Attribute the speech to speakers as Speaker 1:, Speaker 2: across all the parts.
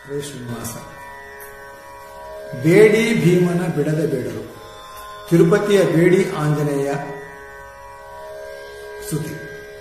Speaker 1: ಹರೇ ಶ್ರೀನಿವಾಸ ಬೇಡಿ ಭೀಮನ ಬಿಡದೆ ಬೇಡರು ತಿರುಪತಿಯ ಬೇಡಿ ಆಂಜನೇಯ ಸ್ತುತಿ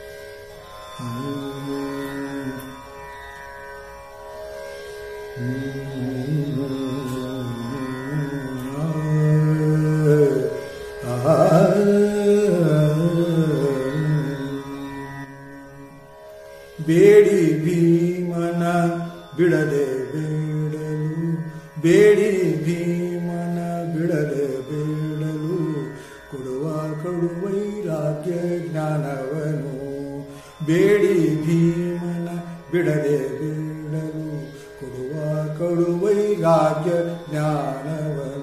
Speaker 1: ಬೇಡಿ ಭೀಮನ ಬಿಡದೆ ಬೇಡಲು ಬೇಡಿ ಭೀಮನ ಬಿಡದೆ ಬೇಡಲು ಕೊಡುವ ಕಡುವೈರಾಗ್ಯ ಜ್ಞಾನವನು ಬೇಡಿ ಭೀಮನ ಬಿಡದೆ ಬೇಡಲು ಕೊಡುವ ಕಡುವೈರಾಗ್ಯ ಜ್ಞಾನವನು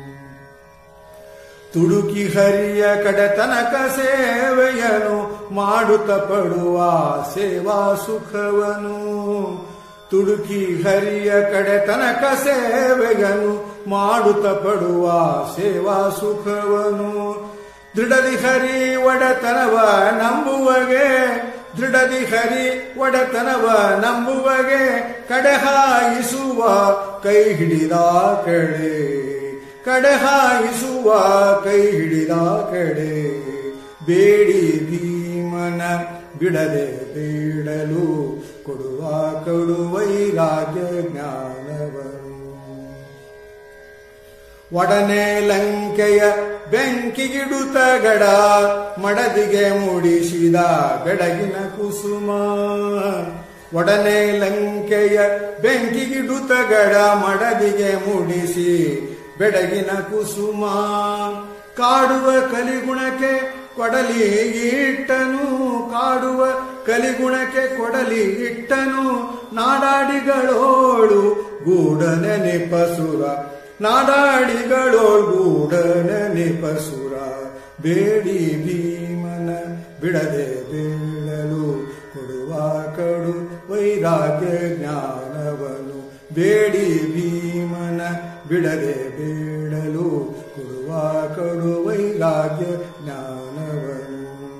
Speaker 1: ತುಡುಕಿ ಹರಿಯ ಕಡೆತನಕ ಸೇವೆಯನು ಮಾಡುತ್ತ ಪಡುವ ಸೇವಾ ಸುಖವನು ತುಡುಕಿ ಹರಿಯ ಕಡೆತನಕ ಸೇವೆಯನು ಮಾಡುತ್ತ ಪಡುವ ಸೇವಾ ಸುಖವನು ದೃಢದಿ ಹರಿ ಒಡೆತನವ ನಂಬುವಗೆ ದೃಢದಿ ಹರಿ ಒಡೆತನವ ನಂಬುವಗೆ ಕಡೆಹಾಯಿಸುವ ಕೈ ಹಿಡಿದ ಕಡೆ ಕಡೆ ಹಾಯಿಸುವ ಕೈ ಹಿಡಿದ ಕಡೆ ಬೇಡಿ ಭೀಮನ ಬಿಡದೆ ಬೇಡಲು ಕೊಡುವ ಕಡುವೈರಾಗ್ಯ ಜ್ಞಾನವನು ಒಡನೆ ಲಂಕೆಯ ಬೆಂಕಿಗಿಡುತ್ತ ಗಡ ಮಡದಿಗೆ ಮೂಡಿಸಿದ ಬೆಡಗಿನ ಕುಸುಮ ಒಡನೆ ಲಂಕೆಯ ಬೆಂಕಿಗಿಡುತ್ತ ಗಡ ಮಡದಿಗೆ ಮೂಡಿಸಿ ಬೆಡಗಿನ ಕುಸುಮ ಕಾಡುವ ಕಲಿಗುಣಕ್ಕೆ ಕೊಡಲಿ ಇಟ್ಟನು ಕಾಡುವ ಕಲಿಗುಣಕ್ಕೆ ಕೊಡಲಿ ಇಟ್ಟನು ನಾಡಾಡಿಗಳೋಳು ಗೂಡನೆ ನೆಪಸುರ ನಾಡಾಡಿಗಳೋಳು ಗೂಡನೆ ನೆಪಸುರ ಬೇಡಿ ಭೀಮನ ಬಿಡದೆ ಬೀಳಲು ಕೊಡುವ ಕಡು ವೈರಾಗ್ಯ ಜ್ಞಾನವನು ಬೇಡಿ ಭೀಮನ ಬಿಡದೆ ಬೇಡಲು ಕೊಡುವ ಕಡು ವೈರಾಗ್ಯ ಜ್ಞಾನವನು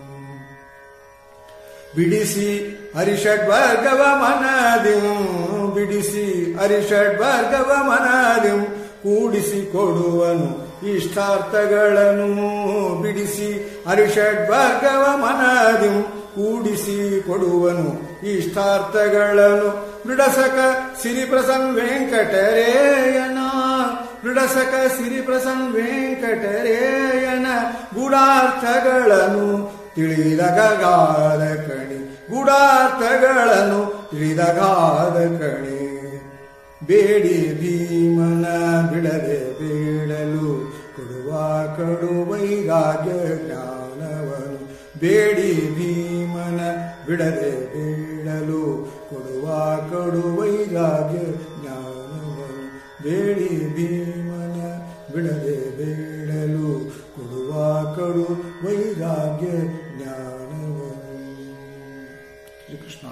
Speaker 1: ಬಿಡಿಸಿ ಹರಿಷಡ್ವರ್ಗವ ಮನದಿಂ ಬಿಡಿಸಿ ಹರಿಷಡ್ವರ್ಗವ ಮನದಿಂ ಕೂಡಿಸಿ ಕೊಡುವನು ಇಷ್ಟಾರ್ಥಗಳನ್ನು ಬಿಡಿಸಿ ಹರಿಷಡ್ವರ್ಗವ ಮನದಿಂ ಕೂಡಿಸಿ ಕೊಡುವನು ಇಷ್ಟಾರ್ಥಗಳನ್ನು ಮೃಡಸಕ ಸಿರಿಪ್ರಸನ್ ವೆಂಕಟರೇಯನ ಮೃಡಸಕ ಸಿರಿಪ್ರಸನ್ ವೆಂಕಟರೇಯನ ಗೂಢಾರ್ಥಗಳನ್ನು ತಿಳಿದಗಾದ ಕಣಿ ಗೂಢಾರ್ಥಗಳನ್ನು ತಿಳಿದಗಾದ ಕಣಿ ಬೇಡಿ ಭೀಮನ ಬಿಡದೆ ಬೇಡಲು ಕೊಡುವ ಕಡು ವೈರಾಗ್ಯ ಜ್ಞಾನವನು ಬೇಡಿ ಭೀಮನ ಬಿಡದೆ ಬೇಡಲು ಕೊಡುವ ಕಡು ವೈರಾಗ್ಯ ಜ್ಞಾನವನು ಬೇಡಿ ಭೀಮನ ಬಿಡದೆ ಬೇಡಲು ಕೊಡುವ ಕಡು ವೈರಾಗ್ಯ ಜ್ಞಾನವನು ಶ್ರೀಕೃಷ್ಣ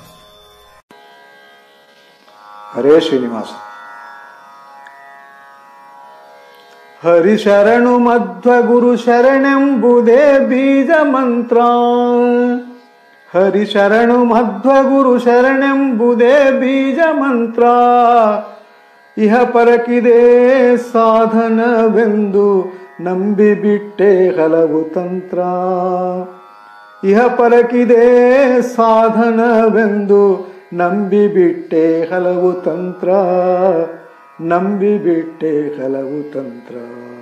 Speaker 2: ಹರೇ ಶ್ರೀನಿವಾಸ ಹರಿಶರಣು ಮಧ್ವ ಗುರು ಶರಣೆಂಬುದೇ ಬೀಜ ಮಂತ್ರ ಹರಿಶರಣು ಮಧ್ವ ಗುರು ಶರಣೆಂಬುದೇ ಬೀಜ ಮಂತ್ರ ಇಹ ಪರಕಿದೆ ಸಾಧನವೆಂದು ನಂಬಿಬಿಟ್ಟೆ ಹಲವು ತಂತ್ರ ಇಹ ಪರಕಿದೆ ಸಾಧನವೆಂದು ನಂಬಿಬಿಟ್ಟೆ ಹಲವು ತಂತ್ರ ನಂಬಿಬಿಟ್ಟೆ ಹಲವು ತಂತ್ರ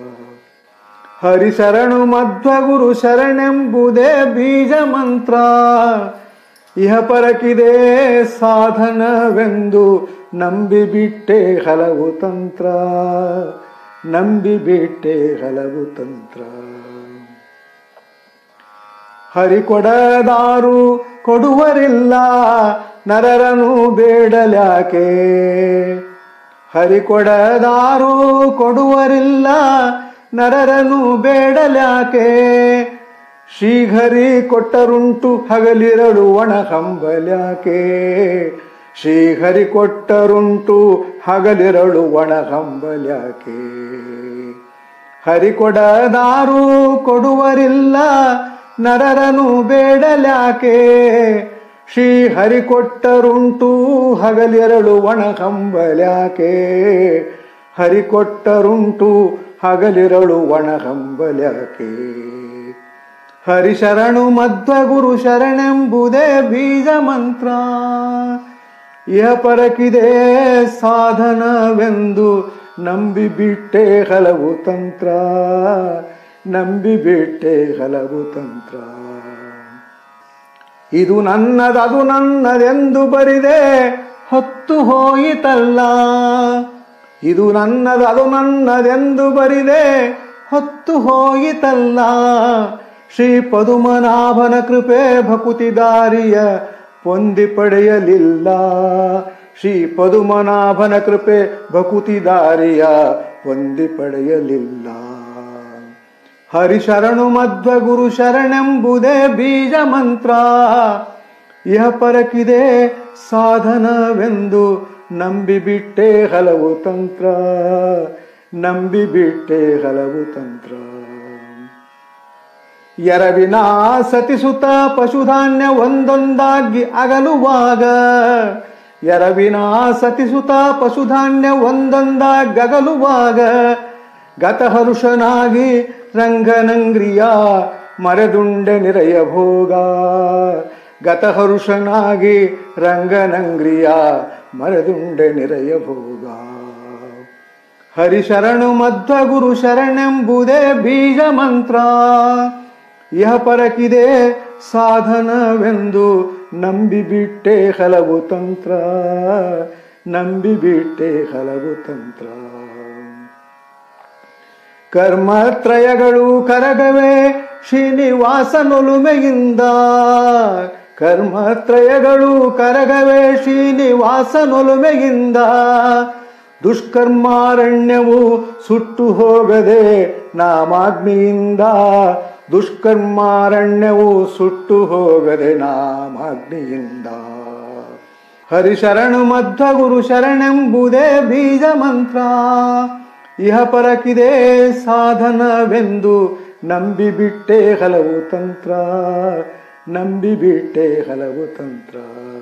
Speaker 2: ಹರಿಶರಣು ಮಧ್ವ ಗುರು ಶರಣೆಂಬುದೇ ಬೀಜ ಮಂತ್ರ ಇಹ ಪರಕಿದೆ ಸಾಧನವೆಂದು ನಂಬಿಬಿಟ್ಟೆ ಹಲವು ತಂತ್ರ ನಂಬಿಬಿಟ್ಟೆ ಹಲವು ತಂತ್ರ ಹರಿಕೊಡದಾರು ಕೊಡುವರಿಲ್ಲ ನರರನು ಬೇಡಲ್ಯಾಕೆ ಹರಿಕೊಡದಾರು ಕೊಡುವರಿಲ್ಲ ನರರನು ಬೇಡಲ್ಯಾಕೆ ಶ್ರೀಹರಿ ಕೊಟ್ಟರುಂಟು ಹಗಲಿರಳು ಒಣ ಹಂಬಲ್ಯಾಕೆ ಶ್ರೀಹರಿ ಕೊಟ್ಟರುಂಟು ಹಗಲಿರಳು ಒಣ ಹಂಬಲ್ಯಾಕೆ ಹರಿಕೊಡದಾರು ಕೊಡುವರಿಲ್ಲ ನರರನು ಬೇಡಲ್ಯಾಕೆ ಶ್ರೀ ಹರಿ ಕೊಟ್ಟರುಂಟು ಹಗಲಿರಳು ಒಣ ಹಂಬಲ್ಯಾಕೆ ಹರಿ ಕೊಟ್ಟರುಂಟು ಹಗಲಿರಳು ಒಣ ಹಂಬಲ್ಯಾಕೆ ಹರಿಶರಣು ಮಧ್ವ ಗುರು ಶರಣೆಂಬುದೇ ಬೀಜ ಮಂತ್ರ ಇಹ ಪರಕಿದೆ ಸಾಧನವೆಂದು ನಂಬಿ ಬಿಟ್ಟೆ ಹಲವು ತಂತ್ರ ನಂಬಿ ಬಿಟ್ಟೆ ಹಲವು ತಂತ್ರ ಇದು ನನ್ನದದು ನನ್ನದೆಂದು ಬರಿದೆ ಹೊತ್ತು ಹೋಯಿತಲ್ಲ ಇದು ನನ್ನದದು ನನ್ನದೆಂದು ಬರಿದೆ ಹೊತ್ತು ಹೋಯಿತಲ್ಲ ಶ್ರೀ ಪದುಮನಾಭನ ಕೃಪೆ ಭಕುತಿ ದಾರಿಯ ಪೊಂದಿ ಪಡೆಯಲಿಲ್ಲ ಶ್ರೀ ಪದುಮನಾಭನ ಕೃಪೆ ಭಕುತಿ ದಾರಿಯ ಪೊಂದಿ ಪಡೆಯಲಿಲ್ಲ ಹರಿಶರಣು ಮಧ್ವ ಗುರು ಶರಣೆಂಬುದೇ ಬೀಜ ಮಂತ್ರ ಇಹ ಪರಕಿದೆ ಸಾಧನವೆಂದು ನಂಬಿ ಬಿಟ್ಟೆ ಹಲವು ತಂತ್ರ ನಂಬಿ ಬಿಟ್ಟೆ ಹಲವು ತಂತ್ರ ಎರವಿನ ಸತಿಸುತ ಪಶುಧಾನ್ಯ ಒಂದೊಂದಾಗಿ ಅಗಲುವಾಗ ಎರವಿನ ಸತಿಸುತ ಪಶುಧಾನ್ಯ ಒಂದೊಂದಾಗಿ ಅಗಲುವಾಗ ಗತಹರುಷನಾಗಿ ರಂಗನಂಗ್ರಿಯ ಮರೆದುಂಡೆ ನಿರಯ ಭೋಗ ಗತಹರುಷನಾಗಿ ರಂಗನಂಗ್ರಿಯ ಮರೆದುಂಡೆ ನಿರಯ ಭೋಗ ಹರಿಶರಣು ಮಧ್ವ ಗುರು ಶರಣೆಂಬುದೇ ಬೀಜ ಮಂತ್ರ ಇಹ ಪರಕಿದೆ ಸಾಧನವೆಂದು ನಂಬಿ ಬಿಟ್ಟೆ ಹಲವು ತಂತ್ರ ನಂಬಿ ಬಿಟ್ಟೆ ಹಲವು ತಂತ್ರ ಕರ್ಮತ್ರಯಗಳು ಕರಗವೆ ಶ್ರೀನಿವಾಸನೊಲುಮೆಯಿಂದ ಕರ್ಮತ್ರಯಗಳು ಕರಗವೆ ಶ್ರೀನಿವಾಸನೊಲುಮೆಯಿಂದ ದುಷ್ಕರ್ಮಾರಣ್ಯವು ಸುಟ್ಟು ಹೋಗದೆ ನಾಮಾಗ್ನಿಯಿಂದ ದುಷ್ಕರ್ಮಾರಣ್ಯವು ಸುಟ್ಟು ಹೋಗದೆ ನಾಮಾಗ್ನಿಯಿಂದ ಹರಿಶರಣು ಮಧ್ವ ಗುರು ಶರಣೆಂಬುದೇ ಬೀಜ ಮಂತ್ರ ಇಹ ಪರಕಿದೆ ಸಾಧನವೆಂದು ನಂಬಿ ಬಿಟ್ಟೆ ಹಲವು ತಂತ್ರ ನಂಬಿ ಬಿಟ್ಟೆ ಹಲವು ತಂತ್ರ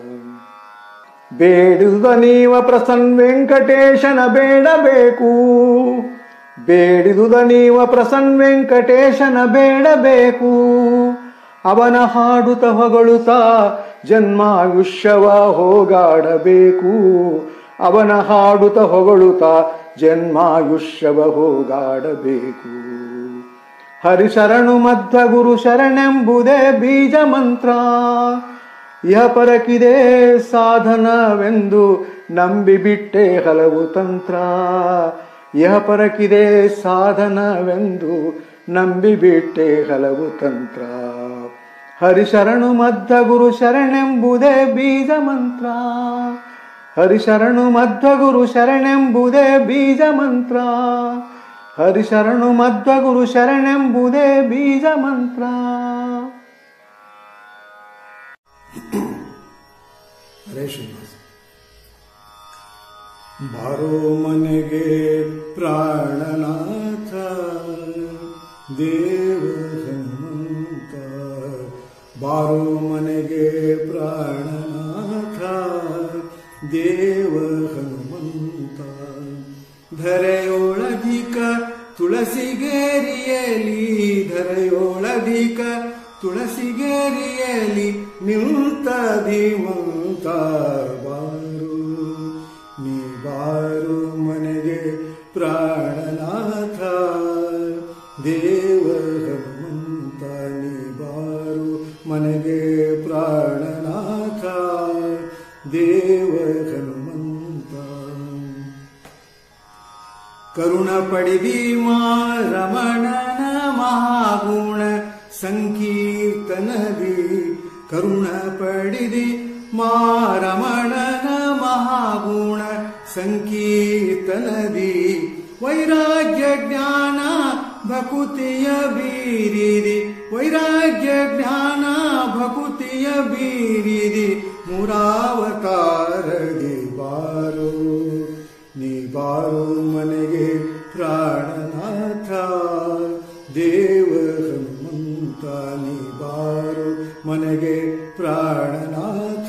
Speaker 2: ಬೇಡಿದ ನೀವ ಪ್ರಸನ್ ವೆಂಕಟೇಶನ ಬೇಡಬೇಕು ಬೇಡಿದುದ ನೀವ ಪ್ರಸನ್ ವೆಂಕಟೇಶನ ಬೇಡಬೇಕು ಅವನ ಹಾಡುತ್ತ ಹೊಗಳುತ್ತ ಜನ್ಮಾಯುಷ್ಯವ ಹೋಗಾಡಬೇಕು ಅವನ ಹಾಡುತ್ತ ಹೊಗಳುತ್ತ ಜನ್ಮಾಯುಷ್ಯವ ಹೋಗಾಡಬೇಕು ಹರಿಶರಣು ಮಧ್ವ ಗುರು ಶರಣೆಂಬುದೇ ಬೀಜ ಮಂತ್ರ ಇಹ ಪರಕಿದೆ ಸಾಧನವೆಂದು ನಂಬಿ ಬಿಟ್ಟೆ ಹಲವು ತಂತ್ರ ಇಹ ಪರಕಿದೆ ಸಾಧನವೆಂದು ನಂಬಿ ಬಿಟ್ಟೆ ಹಲವು ತಂತ್ರ ಹರಿಶರಣು ಮಧ್ವ ಗುರು ಶರಣೆಂಬುದೇ ಬೀಜ ಮಂತ್ರ ಹರಿಶರಣು ಮಧ್ವ ಗುರು ಶರಣೆಂಬುದೇ ಬೀಜ ಮಂತ್ರ ಹರಿಶರಣು ಮಧ್ವ ಗುರು ಶರಣೆಂಬುದೇ ಬೀಜ ಮಂತ್ರ
Speaker 1: ಹರೇ ಶ್ರೀನಿವಾಸ ಬಾರೋ ಮನೆಗೆ ಪ್ರಾಣನಾಥ ದೇವ ಹನುಮಂತ ಬಾರೋ ಮನೆಗೆ ಪ್ರಾಣನಾಥ ದೇವ ಹನುಮಂತ ಧರೆಯೊಳಧಿಕ ತುಳಸಿಗೇರಿಯಲಿ ಧರೆಯೊಳಧಿಕ ತುಳಸಿಗೇರಿಯಲಿ ನಿಂತ ಧೀಮಂತ ಬಾರು ನೀ ಬಾರು ಮನೆಗೆ ಪ್ರಾಣನಾಥ ದೇವ ಹನುಮಂತ ನೀ ಬಾರು ಮನೆಗೆ ಪ್ರಾಣನಾಥ ದೇವ ಹನುಮಂತ ಕರುಣ ಪಡಿದಿ ಮಾ ರಮಣನ ಮಹಾಗುಣ ಸಂಕೀರ್ತನದಿ ಕರುಣ ಪಡಿದಿ ಮಾ ರಮಣನ ಮಹಾಗುಣ ಸಂಕೀರ್ತನದಿ ವೈರಾಗ್ಯ ಜ್ಞಾನ ಭಕುತಿಯ ಬೀರಿದಿ ವೈರಾಗ್ಯ ಜ್ಞಾನ ಭಕುತಿಯ ಬೀರಿದಿ ಮುರಾವತಾರದಿ ಬಾರೋ ನೀ ಬಾರೋ ಮನೆಗೆ ಪ್ರಾಣನಾಥ ದೇವ ಹನುಮಂತ ನೀ ಬಾರೋ ಮನೆಗೆ ಪ್ರಾಣನಾಥ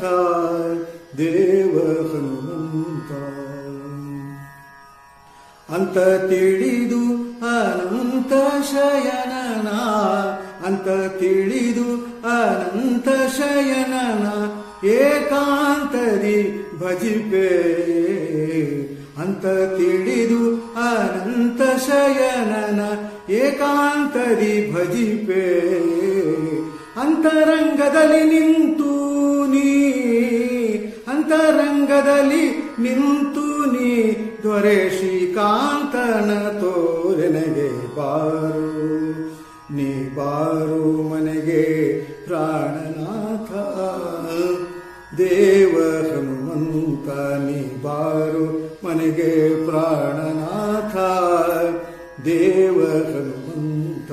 Speaker 1: ಅಂತ ತಿಳಿದು ಅನಂತ ಶಯನನ ಅಂತ ತಿಳಿದು ಅನಂತ ಶಯನನ ಏಕಾಂತದಿ ಭಜಿಪೆ ಅಂತ ತಿಳಿದು ಅನಂತ ಶಯನನ ಏಕಾಂತದಿ ಭಜಿಪೆ ಅಂತರಂಗದಲ್ಲಿ ನಿಂತು ನೀ ಅಂತರಂಗದಲ್ಲಿ ನಿಂತು ನೀ ದೊರೆ ಶ್ರೀಕಾಂತನ ತೋರೆನಗೆ ಬಾರು ನೀ ಬಾರು ಮನೆಗೆ ಪ್ರಾಣನಾಥ ದೇವ ಹನುಮಂತ ನೀ ಬಾರು ಮನೆಗೆ ಪ್ರಾಣನಾಥ ದೇವ ಹನುಮಂತ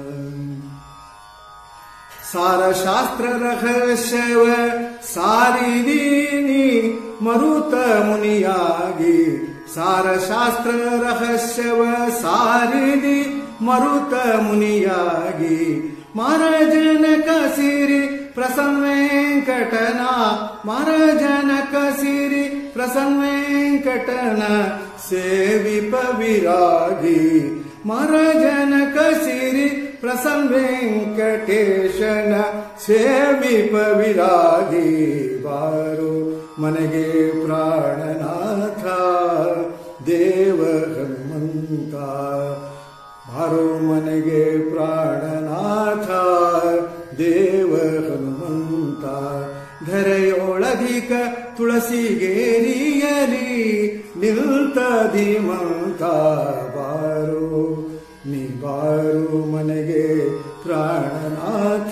Speaker 1: ಸಾರಶಾಸ್ತ್ರ ರಹಸ್ಯವ ಸಾರಿದೀನಿ ಮರುತ ಮುನಿಯಾಗಿ ಸಾರಶಾಸ್ತ್ರ ರಹಸ್ಯವ ಸಾರಿದಿ ಮರುತ ಮುನಿಯಾಗಿ ಮಹಾರಾಜನಕ ಸಿರಿ ಪ್ರಸನ್ನ ವೆಂಕಟನ ಮಹಾರಾಜನಕ ಸಿರಿ ಪ್ರಸನ್ನ ವೆಂಕಟನ ಸೇವಿಪ ವಿರಾಗಿ ಮಹಾರಾಜನಕ ಸಿರಿ ಪ್ರಸನ್ನ ವೆಂಕಟೇಶನ ಸೇವಿಪ ವಿರಾಗಿ ಬಾರು ಮನೆಗೆ ಪ್ರಾಣನಾಥ ದೇವ ಹನುಮಂತ ಬಾರೋ ಮನೆಗೆ ಪ್ರಾಣನಾಥ ದೇವ ಹನುಮಂತ ಧರೆಯೊಳಧಿಕ ತುಳಸಿಗೇರಿಯಲಿ ನಿಲ್ತ ಧೀಮಂತ ಬಾರೋ ನೀ ಬಾರು ಮನೆಗೆ ಪ್ರಾಣನಾಥ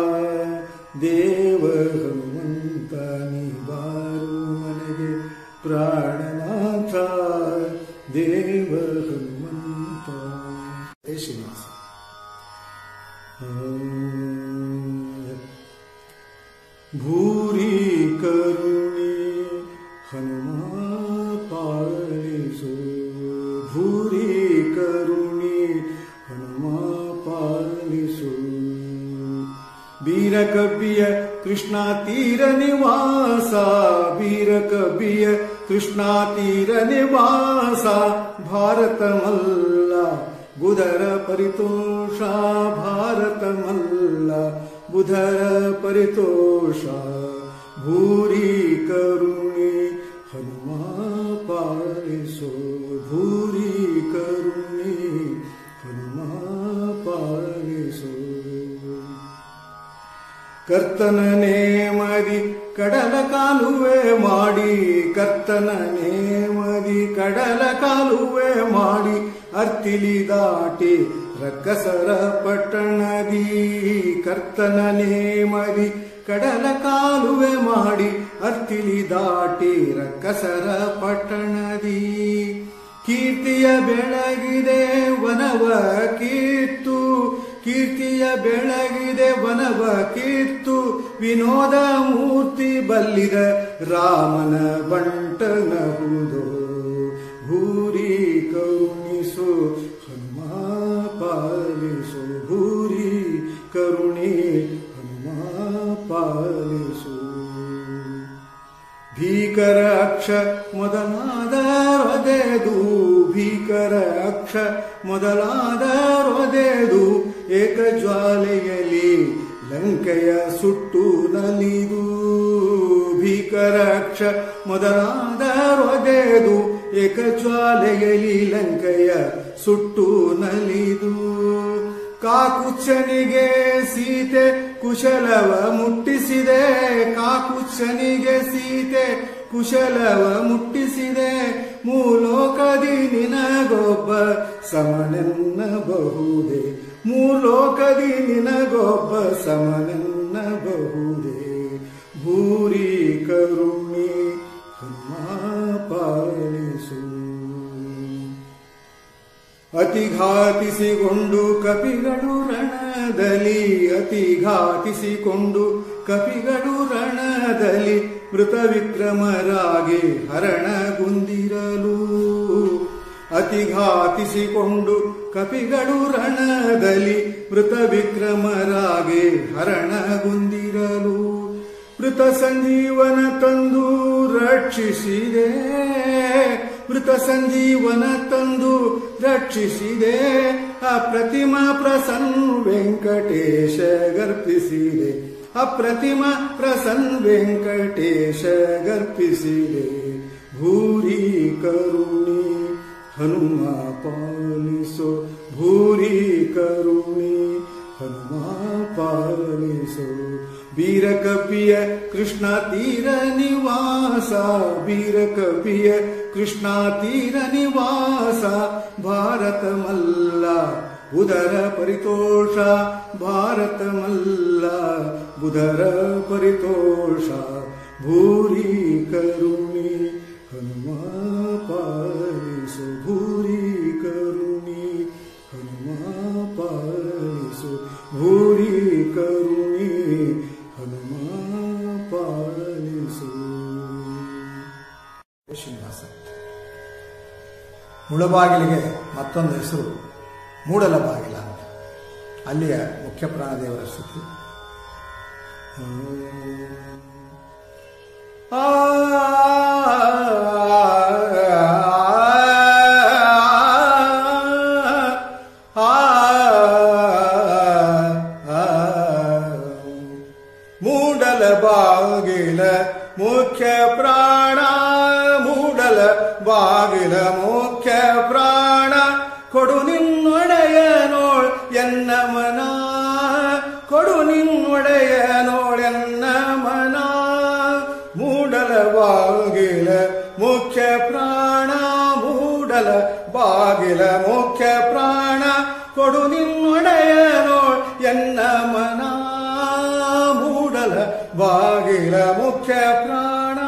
Speaker 1: ದೇವ ಹನುಮಂತ ನೀ ಬಾರು ಮನೆಗೆ ಪ್ರಾಣನಾಥ ದೇವ ಹನುಮಂತ ಜೈ ಶ್ರೀನಿವಾಸ ಭೂರಿ ಕರುಣಿ ಹನುಮ ಪಾಲಿಸು ಭೂರಿ ಕರುಣಿ ಹನುಮ ಪಾಲಿಸು ಬೀರಕಬ್ಬಿಯ ಕೃಷ್ಣ ತೀರ ನಿವಾಸ ಬೀರಕಬ್ಬಿಯ ಕೃಷ್ಣ ತೀರ ನಿವಾಸ ಭಾರತ ಮಲ್ಲ ಬುಧರ ಪರಿತೋಷ ಭಾರತ ಮಲ್ಲ ಬುಧರ ಪರಿತೋಷ ಭೂರಿ ಕರುಣಿ ಹನುಮ ಪಾಲಿಸೋ ಭೂರಿ ಕರುಣಿ ಹನುಮ ಪಾಲಿಸೋ ಕರ್ತನ ನೇಮದಿ ಕಡಲ ಕಾಲುವೆ ಮಾಡಿ ಕರ್ತನ ನೇಮದಿ ಕಡಲ ಕಾಲುವೆ ಮಾಡಿ ಅರ್ತಿಲಿ ದಾಟಿ ರಕ್ಕಸರ ಪಟ್ಟಣದಿ ಕರ್ತನ ನೇಮದಿ ಕಡಲ ಕಾಲುವೆ ಮಾಡಿ ಅರ್ತಿಲಿ ದಾಟಿ ರಕ್ಕಸರ ಪಟ್ಟಣದಿ ಕೀರ್ತಿಯ ಬೆಳಗಿದೆ ವನವ ಕೀರ್ತು ಕೀರ್ತಿಯ ಬೆಳಗಿದೆ ವನವ ಕೀರ್ತು ವಿನೋದ ಮೂರ್ತಿ ಬಲ್ಲಿದ ರಾಮನ ಬಂಟನಹುದು ಭೂರಿ ಕರುಣಿಸು ಹನುಮ ಪಾಲಿಸು ಭೂರಿ ಕರುಣಿ ಹನುಮ ಪಾಲಿಸು ಭೀಕರ ಅಕ್ಷ ಮೊದಲಾದ ರೊದೆದು ಭೀಕರ ಅಕ್ಷ ಮೊದಲಾದ ರೊದೆದು ಏಕಜ್ವಾಲೆಯಲ್ಲಿ ಲಂಕೆಯ ಸುಟ್ಟು ನಲಿದು ಭೀಕರ ಅಕ್ಷ ಮೊದಲಾದ ರೊದೆದು ಏಕಜ್ವಾಲೆಯಲ್ಲಿ ಲಂಕೆಯ ಸುಟ್ಟು ನಲಿದು ಕಾಕುಚ್ಚನಿಗೆ ಸೀತೆ ಕುಶಲವ ಮುಟ್ಟಿಸಿದೆ ಕಾಕುಚ್ಚನಿಗೆ ಸೀತೆ ಕುಶಲವ ಮುಟ್ಟಿಸಿದೆ ಮೂಲೋಕದಿ ನಿನಗೊಬ್ಬ ಸಮನೆನ್ನಬಹುದೇ ಮೂಲೋಕದಿ ನಿನಗೊಬ್ಬ ಸಮನೆನ್ನಬಹುದೇ ಭೂರಿ ಕರುಣಿ ಹನುಮ ಪಾಲಿಸು ಅತಿಘಾತಿಸಿಕೊಂಡು ಕಪಿಗಳು ರಣದಲ್ಲಿ ಅತಿಘಾತಿಸಿಕೊಂಡು ಕಪಿಗಳು ರಣದಲ್ಲಿ ಮೃತ ವಿಕ್ರಮರಾಗಿ ಹರಣಗುಂದಿರಲು ಅತಿಘಾತಿಸಿಕೊಂಡು ಕಪಿಗಳು ರಣದಲ್ಲಿ ಮೃತ ವಿಕ್ರಮರಾಗಿ ಹರಣಗುಂದಿರಲು ಮೃತ ಸಂಜೀವನ ತಂದು ರಕ್ಷಿಸಿದೆ ಮೃತ ಸಂಜೀವನ ತಂದು ರಕ್ಷಿಸಿದೆ ಅಪ್ರತಿಮ ಪ್ರಸನ್ ವೆಂಕಟೇಶ ಗರ್ಪಿಸಿದೆ ಅಪ್ರತಿಮ ಪ್ರಸನ್ ವೆಂಕಟೇಶ ಗರ್ಪಿಸಿದೆ ಭೂರಿ ಕರುಣಿ ಹನುಮ ಪಾಲಿಸೋ ಭೂರಿ ಕರುಣಿ ಹನುಮ ಪಾಲಿಸೋ ಬೀರಕಪಿಯ ಕೃಷ್ಣ ತೀರ ನಿವಾಸ ಬೀರಕಪಿಯ ಕೃಷ್ಣ ತೀರ ನಿವಾಸ ಭಾರತ ಮಲ್ಲ ಬುಧರ ಪರಿತೋಷ ಭಾರತ ಮಲ್ಲ ಬುಧರ ಪರಿತೋಷ ಭೂರಿ ಕರುಣಿ ಹನುಮ ಪಾಲಿಸು ಭೂರಿ ಕರುಣಿ ಹನುಮ ಪಾಲಿಸು ಭೂರಿ ಕರುಣಿ ಹನುಮ ಪಾಲಿಸು ಶ್ರೀನಿವಾಸ ಮುಳಬಾಗಿಲಿಗೆ ಮತ್ತೊಂದು ಹೆಸರು ಮೂಡಲ ಬಾಗಿಲ ಅಂತ ಅಲ್ಲಿಯ ಮುಖ್ಯ ಪ್ರಾಣದೇವರ ಸ್ಥಿತಿ ಆ ಮೂಡಲ ಬಾಗಿಲ ಮುಖ್ಯ ಪ್ರಾಣ ಮೂಡಲ ಬಾಗಿಲ ಮುಖ್ಯ ಪ್ರಾಣ ಕೊಡು ನಿನ್ನೊಡೆಯ ನೋಳ್ ಎನ್ನ ಮನ ಕೊಡು ನಿನ್ನೊಡೆಯ ನೋಳೆನ್ನ ಮನ ಮೂಡಲ ಬಾಗಿಲ ಮುಖ್ಯ ಪ್ರಾಣ ಮೂಡಲ ಬಾಗಿಲ ಮುಖ್ಯ ಪ್ರಾಣ ಕೊಡು ನಿನ್ನೊಡೆಯ ನೋಳ್ ಎನ್ನ ಮನ ಮೂಡಲ ಬಾಗಿಲ ಮುಖ್ಯ ಪ್ರಾಣ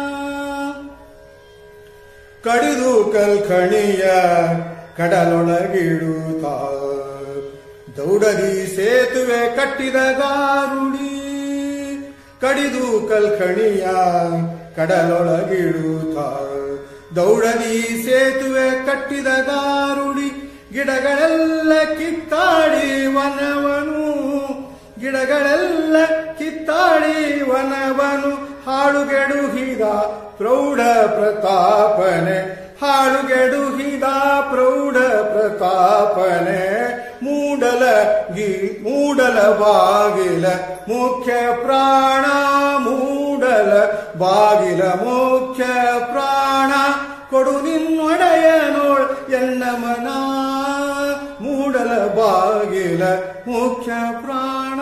Speaker 1: ಕಡಿದು ಕಲ್ಕಣಿಯ ಕಡಲೊಳಗಿಡುತ್ತ ದೌಡದಿ ಸೇತುವೆ ಕಟ್ಟಿದ ಗಾರುಡಿ ಕಡಿದು ಕಲ್ಕಣಿಯ ಕಡಲೊಳಗಿಡುತ್ತ ದೌಡದಿ ಸೇತುವೆ ಕಟ್ಟಿದ ಗಾರುಡಿ ಗಿಡಗಳೆಲ್ಲ ಕಿತ್ತಾಡಿ ವನವನು ಗಿಡಗಳೆಲ್ಲ ಕಿತ್ತಾಡಿ ವನವನು ಹಾಳುಗೆಡುಹಿದ ಪ್ರೌಢ ಪ್ರತಾಪನೆ ಹಾಳುಗೆಡುಹಿದ ಪ್ರೌಢ ಪ್ರತಾಪನೆ ಮೂಡಲ ಗಿ ಮೂಡಲ ಬಾಗಿಲ ಮುಖ್ಯ ಪ್ರಾಣ ಮೂಡಲ ಬಾಗಿಲ ಮುಖ್ಯ ಪ್ರಾಣ ಕೊಡು ನಿನ್ನೊಡೆಯ ನೋಳ್ ಎನ್ನ ಮನ ಮೂಡಲ ಬಾಗಿಲ ಮುಖ್ಯ ಪ್ರಾಣ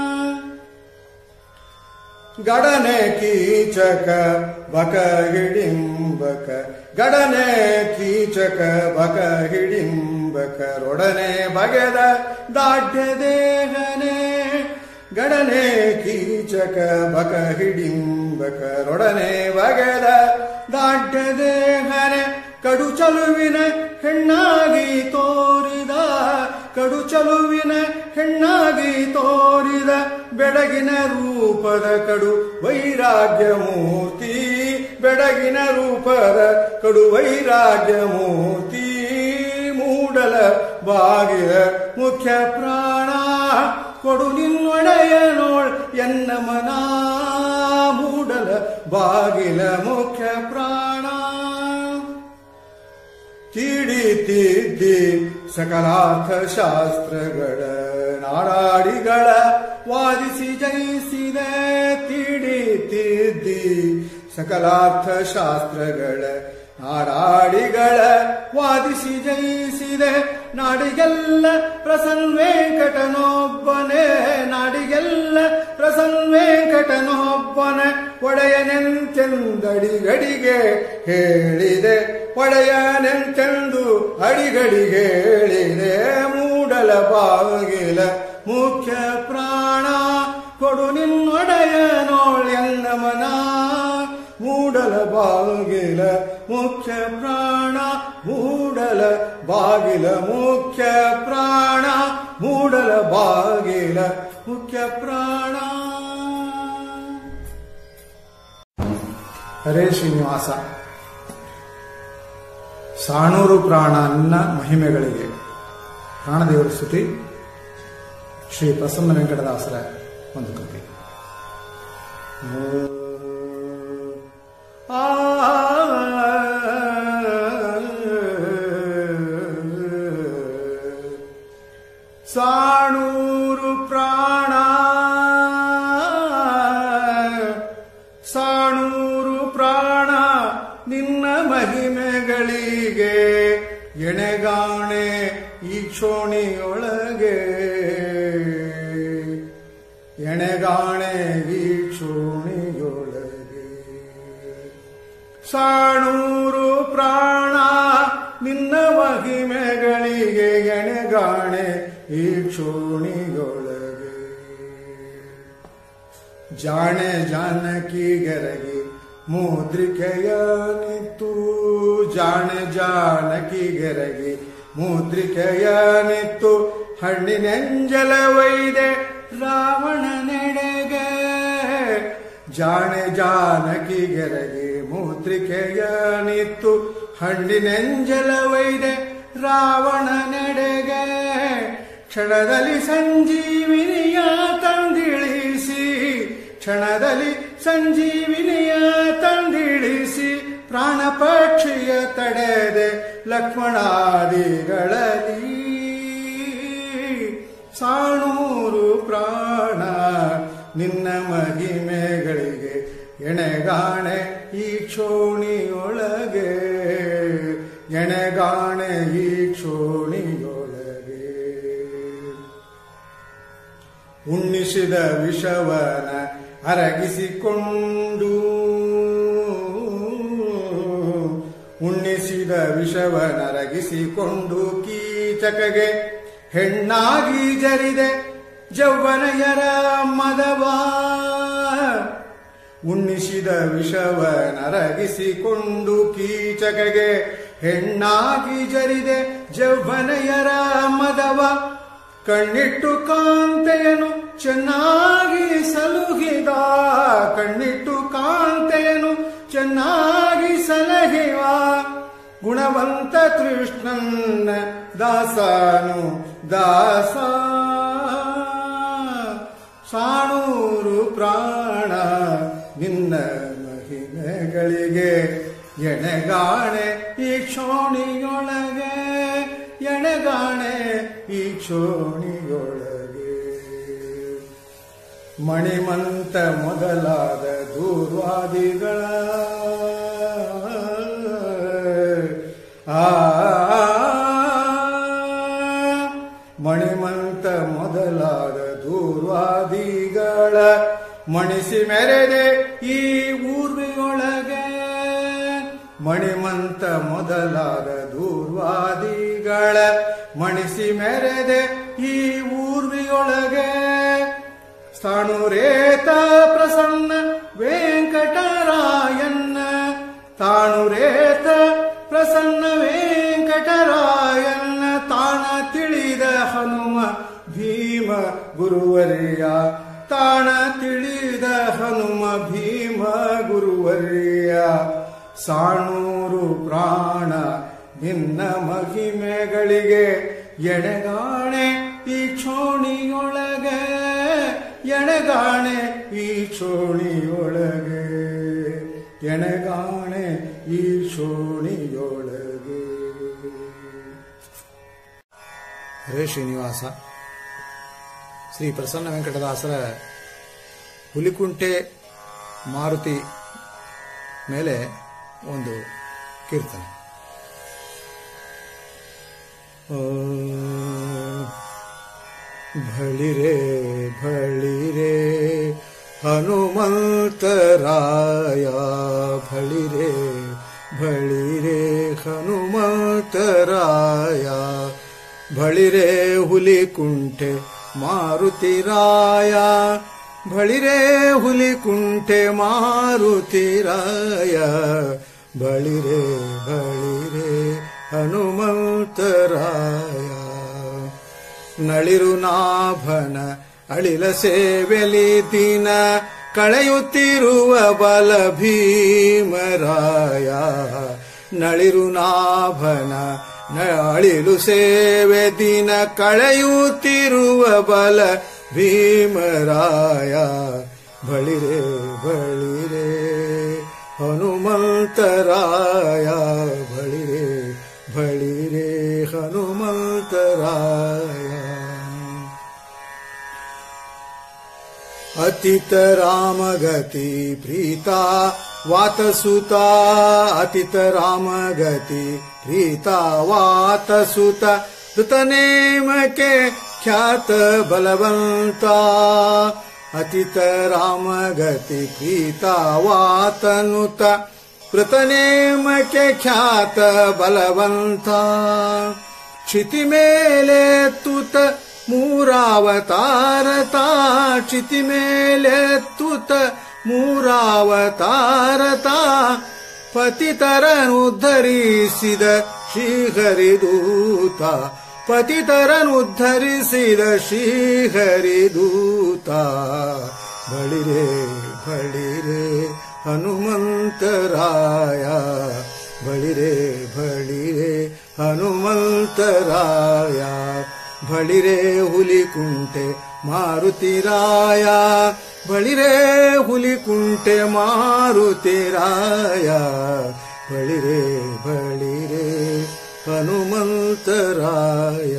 Speaker 1: ಗಡನೆ ಕೀಚಕ ಬಕ ಹಿಡಿಂಬಕ ಗಡನೆ ಕೀಚಕ ಬಕ ಹಿಡಿಂಬಕರೊಡನೆ ಬಗೆದ ದಾಢ್ಯ ದೇಹನೆ ಗಡನೆ ಕೀಚಕ ಬಕ ಹಿಡಿಂಬಕರೊಡನೆ ಬಗೆದ ದಾಢ್ಯ ದೇಹನೆ ಕಡು ಚಲುವಿನ ಹೆಣ್ಣಾಗಿ ತೋರಿದ ಕಡು ಚಲುವಿನ ಹೆಣ್ಣಾಗಿ ತೋರಿದ ಬೆಡಗಿನ ರೂಪದ ಕಡು ವೈರಾಗ್ಯ ಮೂರ್ತಿ ಬೆಡಗಿನ ರೂಪದ ಕಡು ವೈರಾಗ್ಯ ಮೂರ್ತಿ ಮೂಡಲ ಬಾಗಿಲ ಮುಖ್ಯ ಪ್ರಾಣ ಕೊಡು ನಿನ್ನೊಡೆಯ ನೋಳ್ ಎನ್ನ ಮನ ಮೂಡಲ ಬಾಗಿಲ ಮುಖ್ಯ ಪ್ರಾಣ ತೀಡಿ ತಿದ್ದಿ ಸಕಲಾರ್ಥ ಶಾಸ್ತ್ರಗಳ ನಾಡಾಡಿಗಳ ವಾದಿಸಿ ಜಯಿಸಿದೆ ತೀಡಿ ತಿದ್ದಿ ಸಕಲಾರ್ಥ ಶಾಸ್ತ್ರಗಳ ನಾಡಾಡಿಗಳ ವಾದಿಸಿ ಜಯಿಸಿದೆ ನಾಡಿಗೆಲ್ಲ ಪ್ರಸನ್ ವೆಂಕಟನೊಬ್ಬನೇ ನಾಡಿಗೆಲ್ಲ ಪ್ರಸನ್ ವೆಂಕಟನೊಬ್ಬನೇ ಒಡೆಯನೆಂತೆಂದಡಿಗಡಿಗೆ ಹೇಳಿದೆ ಒಡೆಯನೆಂತೆಂದು ಅಡಿಗಡಿಗೆ ಹೇಳಿದೆ ಮೂಡಲ ಬಾಗಿಲ ಮುಖ್ಯ ಪ್ರಾಣ ಕೊಡು ನಿನ್ನೊಡೆಯ ನೋಳೆನ್ನ ಮನ ಮೂಡಲ ಬಾಗಿಲ ಮುಖ್ಯ ಪ್ರಾಣ ಮೂಡಲ ಬಾಗಿಲ ಮುಖ್ಯ ಪ್ರಾಣ ಮೂಡಲ ಬಾಗಿಲ ಮುಖ್ಯ ಪ್ರಾಣ ಹರೇ ಶ್ರೀನಿವಾಸ ಸಾಣೂರು ಪ್ರಾಣ ಅನ್ನ ಮಹಿಮೆಗಳಿಗೆ ಪ್ರಾಣದೇವರ ಸ್ತುತಿ ಶ್ರೀ ಪ್ರಸನ್ನ ವೆಂಕಟದಾಸರ ಒಂದು ಕೃತಿ ಆ ಮಹಿಮೆಗಳಿಗೆ ಎಣೆಗಾಣೆ ಈ ಕ್ಷೋಣಿಯೊಳಗೆ ಎಣೆಗಾಣೆ ಈ ಕ್ಷೋಣಿಯೊಳಗೆ ಸಾಣೂರು ಪ್ರಾಣ ನಿನ್ನ ಮಹಿಮೆಗಳಿಗೆ ಎಣೆಗಾಣೆ ಈ ಕ್ಷೋಣಿಯೊಳಗೆ ಜಾಣೆ ಜಾನಕಿ ಗೆರಗಿ ಮುದ್ರಿಕೆಯ ನಿತ್ತು ಜಾಣೆ ಜಾನಕಿ ಗೆರಗಿ ಮುದ್ರಿಕೆಯ ನಿತ್ತು ಹಣ್ಣಿನೆಂಜಲ ವೈದೆ ರಾವಣ ನೆಡೆಗೆ ಜಾಣೆ ಜಾನಕಿ ಗೆರಗಿ ಮುದ್ರಿಕೆಯ ನಿತ್ತು ಹಣ್ಣಿನೆಂಜಲ ವೈದೆ ರಾವಣ ನೆಡೆಗೆ ಕ್ಷಣದಲ್ಲಿ ಸಂಜೀವಿನಿಯ ತಂದಿಳಿಸಿ ಕ್ಷಣದಲ್ಲಿ ಸಂಜೀವಿನಿಯ ತಂದಿಳಿಸಿ ಪ್ರಾಣ ಪಕ್ಷಿಯ ತಡೆದೆ ಲಕ್ಷ್ಮಣಾದಿಗಳಲ್ಲಿ ಸಾಣೂರು ಪ್ರಾಣ ನಿನ್ನ ಮಹಿಮೆಗಳಿಗೆ ಎಣೆಗಾಣೆ ಈ ಕ್ಷೋಣಿಯೊಳಗೆ ಎಣೆಗಾಣೆ ಈ ಕ್ಷೋಣಿಯೊಳಗೆ ಉಣ್ಣಿಸಿದ ವಿಷವನ ಅರಗಿಸಿಕೊಂಡು ಉಣ್ಣಿಸಿದ ವಿಷವನರಗಿಸಿಕೊಂಡು ಕೀಚಕಗೆ ಹೆಣ್ಣಾಗಿ ಜರಿದೆ ಜೌವನಯರ ಮದವಾ ಉಣ್ಣಿಸಿದ ವಿಷವನರಗಿಸಿಕೊಂಡು ಕೀಚಕಗೆ ಹೆಣ್ಣಾಗಿ ಜರಿದೆ ಜೌವನಯರ ಮದವ ಕಣ್ಣಿಟ್ಟು ಕಾಂತೆಯನು ಚೆನ್ನಾಗಿ ಸಲುಹಿದ ಕಣ್ಣಿಟ್ಟು ಕಾಂತೆಯನು ಚೆನ್ನಾಗಿ ಸಲಹಿವ ಗುಣವಂತ ಕೃಷ್ಣನ್ನ ದಾಸನು ದಾಸ ಸಾಣೂರು ಪ್ರಾಣ ನಿನ್ನ ಮಹಿಮೆಗಳಿಗೆ ಎಣೆಗಾಣೆ ಈ ಕ್ಷೋಣಿಯೊಳಗೆ ಎಣೆಗಾಣೆ ಈ ಕ್ಷೋಣಿಯೊಳಗೆ ಮಣಿಮಂತ ಮೊದಲಾದ ದೂರ್ವಾದಿಗಳ ಆ ಮಣಿಮಂತ ಮೊದಲಾದ ದೂರ್ವಾದಿಗಳ ಮಣಿಸಿ ಮೆರೆದೆ ಈ ಊರ್ವಿಯೊಳಗೆ ಮಣಿಮಂತ ಮೊದಲಾದ ದೂರ್ವಾದಿಗಳ ಮಣಿಸಿ ಮೆರೆದೆ ಈ ಊರ್ವಿಯೊಳಗೆ ಸ್ಥಾಣುರೇತ ಪ್ರಸನ್ನ ವೆಂಕಟರಾಯನ್ನ ತಾಣುರೇತ ಪ್ರಸನ್ನ ವೆಂಕಟರಾಯನ್ನ ತಾಣ ತಿಳಿದ ಹನುಮ ಭೀಮ ಗುರುವರಿಯ ತಾಣ ತಿಳಿದ ಹನುಮ ಭೀಮ ಗುರುವರಿಯ ಸಾಣೂರು ಪ್ರಾಣ ನಿನ್ನ ಮಹಿಮೆಗಳಿಗೆ ಎಣೆಗಾಣೆ ಈ ಕ್ಷೋಣಿಯೊಳಗೆ ಎಣೆಗಾಣೆ ಈ ಕ್ಷೋಣಿಯೊಳಗೆ ಎಣೆಗಾಣೆ ಈ ಕ್ಷೋಣಿಯೊಳಗೆ ಹರೇ ಶ್ರೀನಿವಾಸ ಶ್ರೀ ಪ್ರಸನ್ನ ವೆಂಕಟದಾಸರ ಹುಲಿಕುಂಟೆ ಮಾರುತಿ ಮೇಲೆ ಒಂದು ಕೀರ್ತನೆ ಆ, ಭಳಿರೆ ಭಳಿರೆ ಹನುಮಂತರಾಯ ಭಳಿರೆ ಭಳಿರೆ ಹನುಮಂತರಾಯ ಭಳಿರೆ ಹುಲಿಕುಂಟೆ ಮಾರುತಿರಾಯ ಭಳಿರೆ ಹುಲಿಕುಂಟೆ ಮಾರುತಿರಾಯ ಬಳಿರೆ ಬಳಿರೆ ಹನುಮಂತರಾಯ ನಳಿರು ನಾಭನ ಅಳಿಲ ಸೇವೆಲಿ ದಿನ ಕಳೆಯುತ್ತಿರುವ ಬಲ ಭೀಮರಾಯ ನಳಿರು ನಾಭನ ನ- ಅಳಿಲು ಸೇವೆ ದಿನ ಕಳೆಯುತ್ತಿರುವ ಬಲ ಭೀಮರಾಯ ಬಳಿರೆ ಬಳಿರೆ ಹನುಮಂತರಾಯ ಬಳಿರೆ ಬಳಿರೆ ಹನುಮಂತರಾಯ ಅತಿತ ರಾಮಗತಿ ಪ್ರೀತ ವಾತಸುತ ಅತಿತ ರಾಮಗತಿ ಪ್ರೀತ ವಾತಸುತ ಋತನೇಮಕ್ಕೆ ಖ್ಯಾತ ಬಲವಂತ ಅತಿತ ರಾಮಗತಿ ಪ್ರೀತ ವಾತನುತ ಕೃತನೇಮಕ್ಕೆ ಖ್ಯಾತ ಬಲವಂತ ಕ್ಷಿತಿ ಮೇಲೆ ತುತ ಮೂರಾವತಾರತ ಕ್ಷಿತಿ ಮೇಲೆ ತುತ ಮೂರಾವತಾರತ ಪತಿತರನುದ್ಧರಿಸಿದ ಶ್ರೀಹರಿದೂತ ಪತಿತರನುದ್ಧರಿಸಿದ ಶ್ರೀಹರಿದೂತ ಬಳಿರೆ ಬಳಿರೆ ಹನುಮಂತರಾಯ ಬಳಿರೆ ಬಳಿರೆ ಹನುಮಂತರಾಯ ಬಳಿರೆ ಹುಲಿಕುಂಟೆ ಮಾರುತಿರಾಯ ಬಳಿರೆ ಹುಲಿಕುಂಟೆ ಮಾರುತಿರಾಯ ಬಳಿರೆ ಬಳಿರೆ ಹನುಮಂತರಾಯ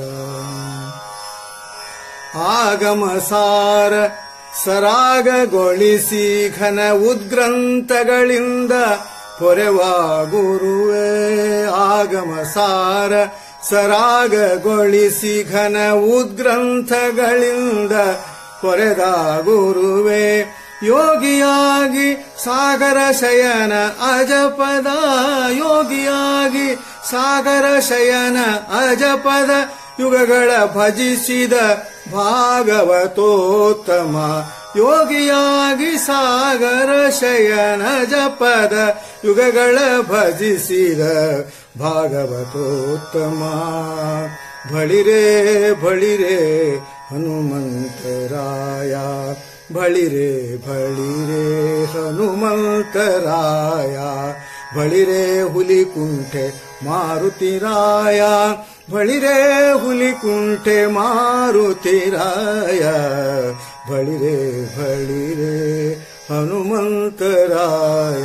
Speaker 1: ಆಗಮಸಾರ ಸರಾಗಗೊಳಿಸಿ ಘನ ಉದ್ಗ್ರಂಥಗಳಿಂದ ಪೊರೆವ ಗುರುವೇ ಆಗಮಸಾರ ಸರಾಗಗೊಳಿಸಿ ಘನ ಉದ್ಗ್ರಂಥಗಳಿಂದ ಪೊರೆದ ಗುರುವೇ ಯೋಗಿಯಾಗಿ ಸಾಗರ ಶಯನ ಅಜಪದ ಯೋಗಿಯಾಗಿ ಸಾಗರ ಶಯನ ಅಜಪದ ಯುಗಗಳ ಭಜಿಸಿದ ಭಾಗವತೋತ್ತಮ ಯೋಗಿಯಾಗಿ ಸಾಗರ ಶಯನ ಜಪದ ಯುಗಗಳ ಭಜಿಸಿದ ಭಾಗವತೋತ್ತಮ ಬಳಿರೆ ಬಳಿರೆ ಹನುಮಂತರಾಯ ಬಳಿರೆ ಬಳಿರೆ ಹನುಮಂತರಾಯ ಬಳಿರೆ ಹುಲಿಕುಂಟೆ ಮಾರುತಿರಾಯ ಬಳಿರೆ ಹುಲಿಕುಂಟೆ ಮಾರುತಿರಾಯ ಬಳಿರೆ ಬಳಿರೆ ಹನುಮಂತರಾಯ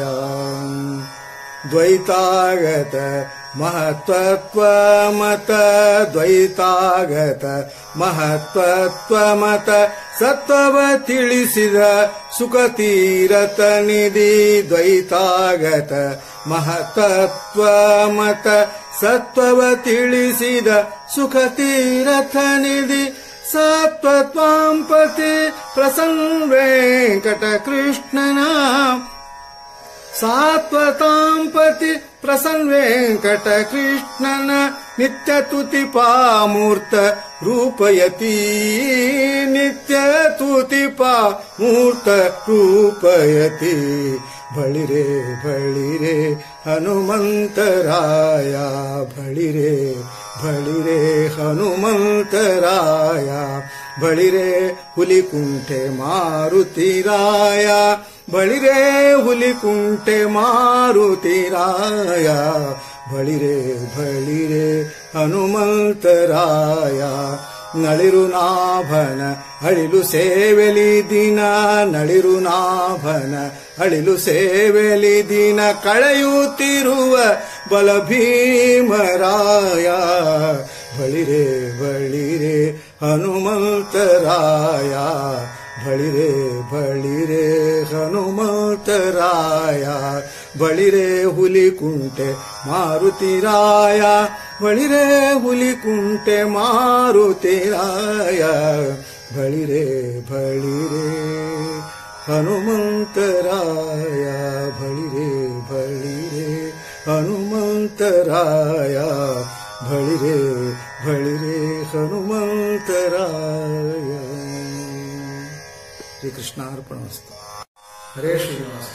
Speaker 1: ದ್ವೈತಾಗತ ಮಹತ್ವತ್ವ ಮತ ದ್ವೈತಾಗತ ಮಹತ್ವತ್ವ ಮತ ಸತ್ವವ ತಿಳಿಸಿದ ಸುಖತೀರತ ನಿಧಿ ದ್ವೈತಾಗತ ಮಹತತ್ವ ಮತ ಸತ್ವವ ತಿಳಿಸಿದ ಸುಖತೀರಥ ನಿಧಿ ಸತ್ವತ್ವಾಂಪತಿ ಪ್ರಸನ್ನ ವೆಂಕಟ ಕೃಷ್ಣನ ಸಾತ್ವತಾಂಪತಿ ಪ್ರಸನ್ನ ವೆಂಕಟ ಕೃಷ್ಣನ ನಿತ್ಯ ತುತಿಪಾಮೂರ್ತ ರೂಪಯತಿ ನಿತ್ಯ ತುತಿಪಾ ಮೂರ್ತ ರೂಪಯತಿ ಬಳಿರೆ ಬಳಿರೆ ಹನುಮಂತರಾಯ ಬಳಿರೆ ಬಳಿರೆ ಹನುಮಂತರಾಯ ಬಳಿರೆ ಹುಲಿಕುಂಟೆ ಮಾರುತಿರಾಯ ಬಳಿರೆ ಹುಲಿಕುಂಟೆ ಮಾರುತಿರಾಯ ಬಳಿರೆ ಬಳಿರೆ ಹನುಮಂತರಾಯ ನಳಿರು ನಾಭನ ಅಳಿಲು ಸೇವೆಲಿ ದಿನ ನಳಿರು ನಾಭನ ಅಳಿಲು ಸೇವೆಲಿ ದಿನ ಕಳೆಯುತ್ತಿರುವ ಬಲ ಭೀಮರಾಯ ಬಳಿರೆ ಬಳಿರೆ ಹನುಮಂತರಾಯ ಬಳಿರೆ ಬಳಿರೆ ಹನುಮಂತರಾಯ ಬಳಿರೆ ಹುಲಿಕುಂಟೆ ಮಾರುತಿರಾಯ ಬಳಿರೆ ಹುಲಿಕುಂಟೆ ಮಾರುತಿರಾಯ ಬಳಿರೆ ಬಳಿರೆ ಹನುಮಂತರಾಯ ಬಳಿರೆ ಬಳಿರೆ ಹನುಮಂತರಾಯ ಬಳಿರೆ ಬಳಿರೆ ಹನುಮಂತರಾಯ ಶ್ರೀಕೃಷ್ಣಾರ್ಪಣಮಸ್ತು ಹರೇ ಶ್ರೀನಿವಾಸ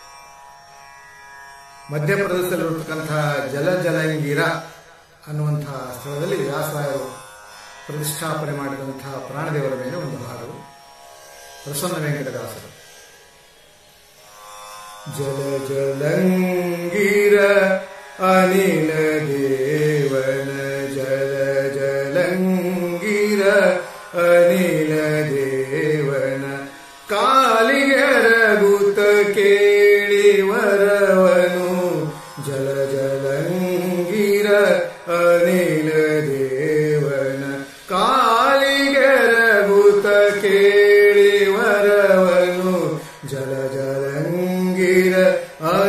Speaker 1: ಮಧ್ಯಪ್ರದೇಶದಲ್ಲಿರತಕ್ಕಂತಹ ಜಲ ಜಲಂಗೀರ ಅನ್ನುವಂತಹ ಸ್ಥಳದಲ್ಲಿ ವ್ಯಾಸರಾಯರು ಪ್ರತಿಷ್ಠಾಪನೆ ಮಾಡಿದಂತಹ ಪ್ರಾಣದೇವರ ಮೇಲೆ ಒಂದು ಹಾಡು ಪ್ರಸನ್ನ ವೆಂಕಟದಾಸರು ಜಲ ಜಲಂಗೀರ ಅನಿಲ ದೇವನ ಜಲ ಜಲಂಗೀರ ಅನಿಲ ದೇವನ ಕಾಲಿಗೆರಗುತ್ತ ಕೇಳಿವರವನು ಜಲ ಜಲಂಗೀರ ಅನಿಲ ದೇವನ ಕಾಲಿಗೆರಗುತ್ತ ಕೇಳಿವರವನು ಜಲ ಜಲಂಗೀರ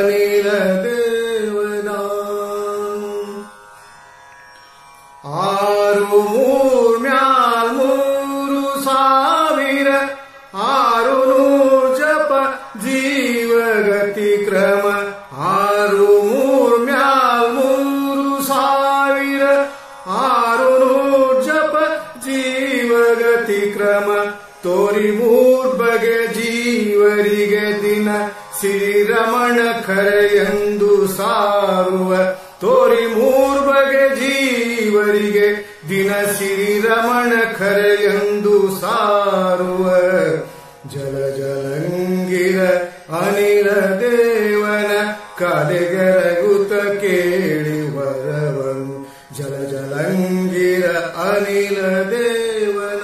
Speaker 3: ಸಾವಿರ ಆರುನೂರು ಜಪ ಜೀವಗತಿ ಕ್ರಮ ತೋರಿ ಮೂರ್ಬಗೆ ಜೀವರಿಗೆ ದಿನ ಶ್ರೀರಮಣ ಖರೆಯೆಂದು ಸಾರುವ ತೋರಿ ಮೂರ್ಬಗೆ ಜೀವರಿಗೆ ದಿನ ಶ್ರೀರಮಣ ಖರೆಯೆಂದು ಸಾರುವ ಜಲ ಜಲಂಗಿರ ಅನಿಲ ದೇವನ ಕಲೆಗರಗುತ ಕೇಳಿ ವರವನು ಜಲ ಜಲಂಗಿರ ಅನಿಲ ದೇವನ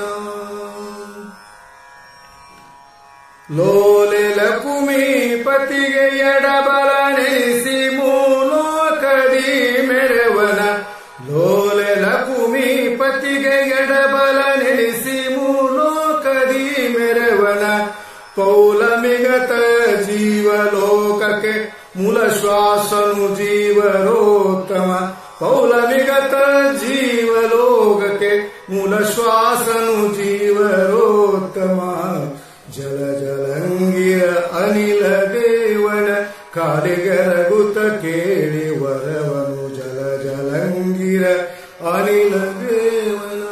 Speaker 3: ಲೋಲೆ ಲಕುಮಿ ಪತಿಗೆ ಎಡಬಲ ನೆನೆಸಿ ಮೂಲೋಕದಿ ಮೆರವನ ಲೋಲೆ ಲಕುಮಿ ಪತಿಗೆ ಎಡಬಲ ನೆನೆಸಿ ಮೂಲೋಕದಿ ಮೆರವನ ಪೌಲಮಿಗತ ಜೀವಲೋಕಕ್ಕೆ ಮೂಲ ಶ್ವಾಸನು ಜೀವರೋತ್ತಮ ಪೌಲಮಿಗತ ಜೀವಲೋಕಕ್ಕೆ ಮೂಲ ಶ್ವಾಸನು ಜೀವರೋತ್ತಮ ಜಲ ಜಲಂಗಿರ ಅನಿಲ ದೇವನ ಕಾಲಿಗರಗುತ ಕೇಳಿ ವರವನು ಜಲ ಜಲಂಗಿರ ಅನಿಲ ದೇವನ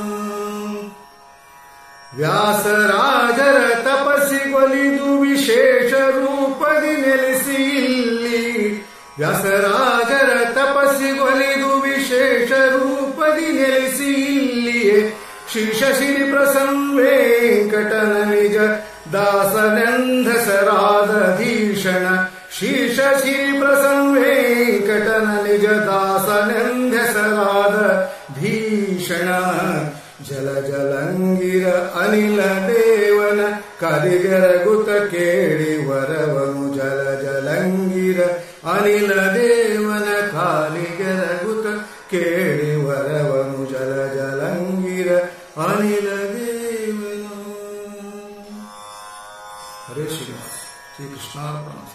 Speaker 3: ವ್ಯಾಸರಾಜರ ತಪಸ್ಸಿಗೊಲಿದು ವಿಶೇಷ ರೂಪದಿ ನೆಲೆಸಿ ಇಲ್ಲಿ ವ್ಯಾಸರಾಜರ ತಪಸ್ಸಿಗೊಲಿದು ವಿಶೇಷ ರೂಪದಿ ನೆಲೆಸಿ ಇಲ್ಲಿಯೇ ಶೀರ್ಷ ಶ್ರೀ ಪ್ರಸಂವೇಂಕಟನ ನಿಜ ದಾಸನೆಂಧಸರಾದ ಧೀಷಣ ಶೀರ್ಷ ಶ್ರೀ ಪ್ರಸಂವೇಂಕಟನ ನಿಜ ದಾಸನೆಂಧಸರಾದ ಭೀಷಣ ಜಲ ಜಲಂಗಿರ ಅನಿಲ ದೇವನ ಕದಿಗರಗುತ ಕೇಳಿ ವರವನು ಜಲ ಜಲಂಗಿರ ಅನಿಲ ದೇವನ ಕಾಲಿಗರಗುತ ಕೇಳಿ ವರವನು ಜಲ ಜಲಂಗಿರ ಅನಿಲ ದೇವನು ಹರೇ ಶ್ರೀನಿವಾಸ ಶ್ರೀ ಕೃಷ್ಣಾರ್ಪಣ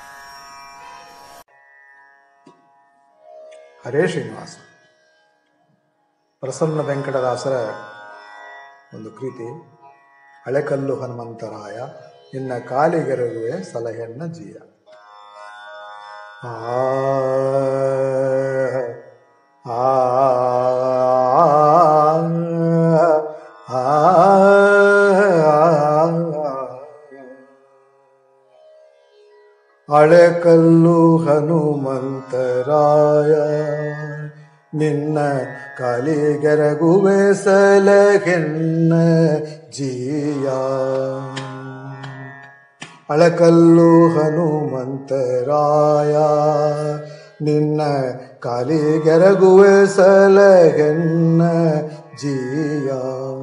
Speaker 2: ಹರೇ ಶ್ರೀನಿವಾಸ ಪ್ರಸನ್ನ ವೆಂಕಟದಾಸರ ಒಂದು ಕೃತಿ ಹಳೆಕಲ್ಲು ಹನುಮಂತರಾಯ ನಿನ್ನ ಕಾಲಿಗೆರಗುವೆ ಸಲಹೆನ್ನ ಜೀಯ ಆ ಆ ಅಳೆಕಲ್ಲು ಹನುಮಂತರಾಯ ನಿನ್ನ ಕಾಲಿಗೆರಗುವೆ ಸಲಹೆನ್ನ ಜೀಯ ಅಳಕಲ್ಲು ಹನುಮಂತರಾಯ ನಿನ್ನ ಕಾಲಿಗೆರಗುವೆ ಸಲಹೆನ್ನ ಜೀಯ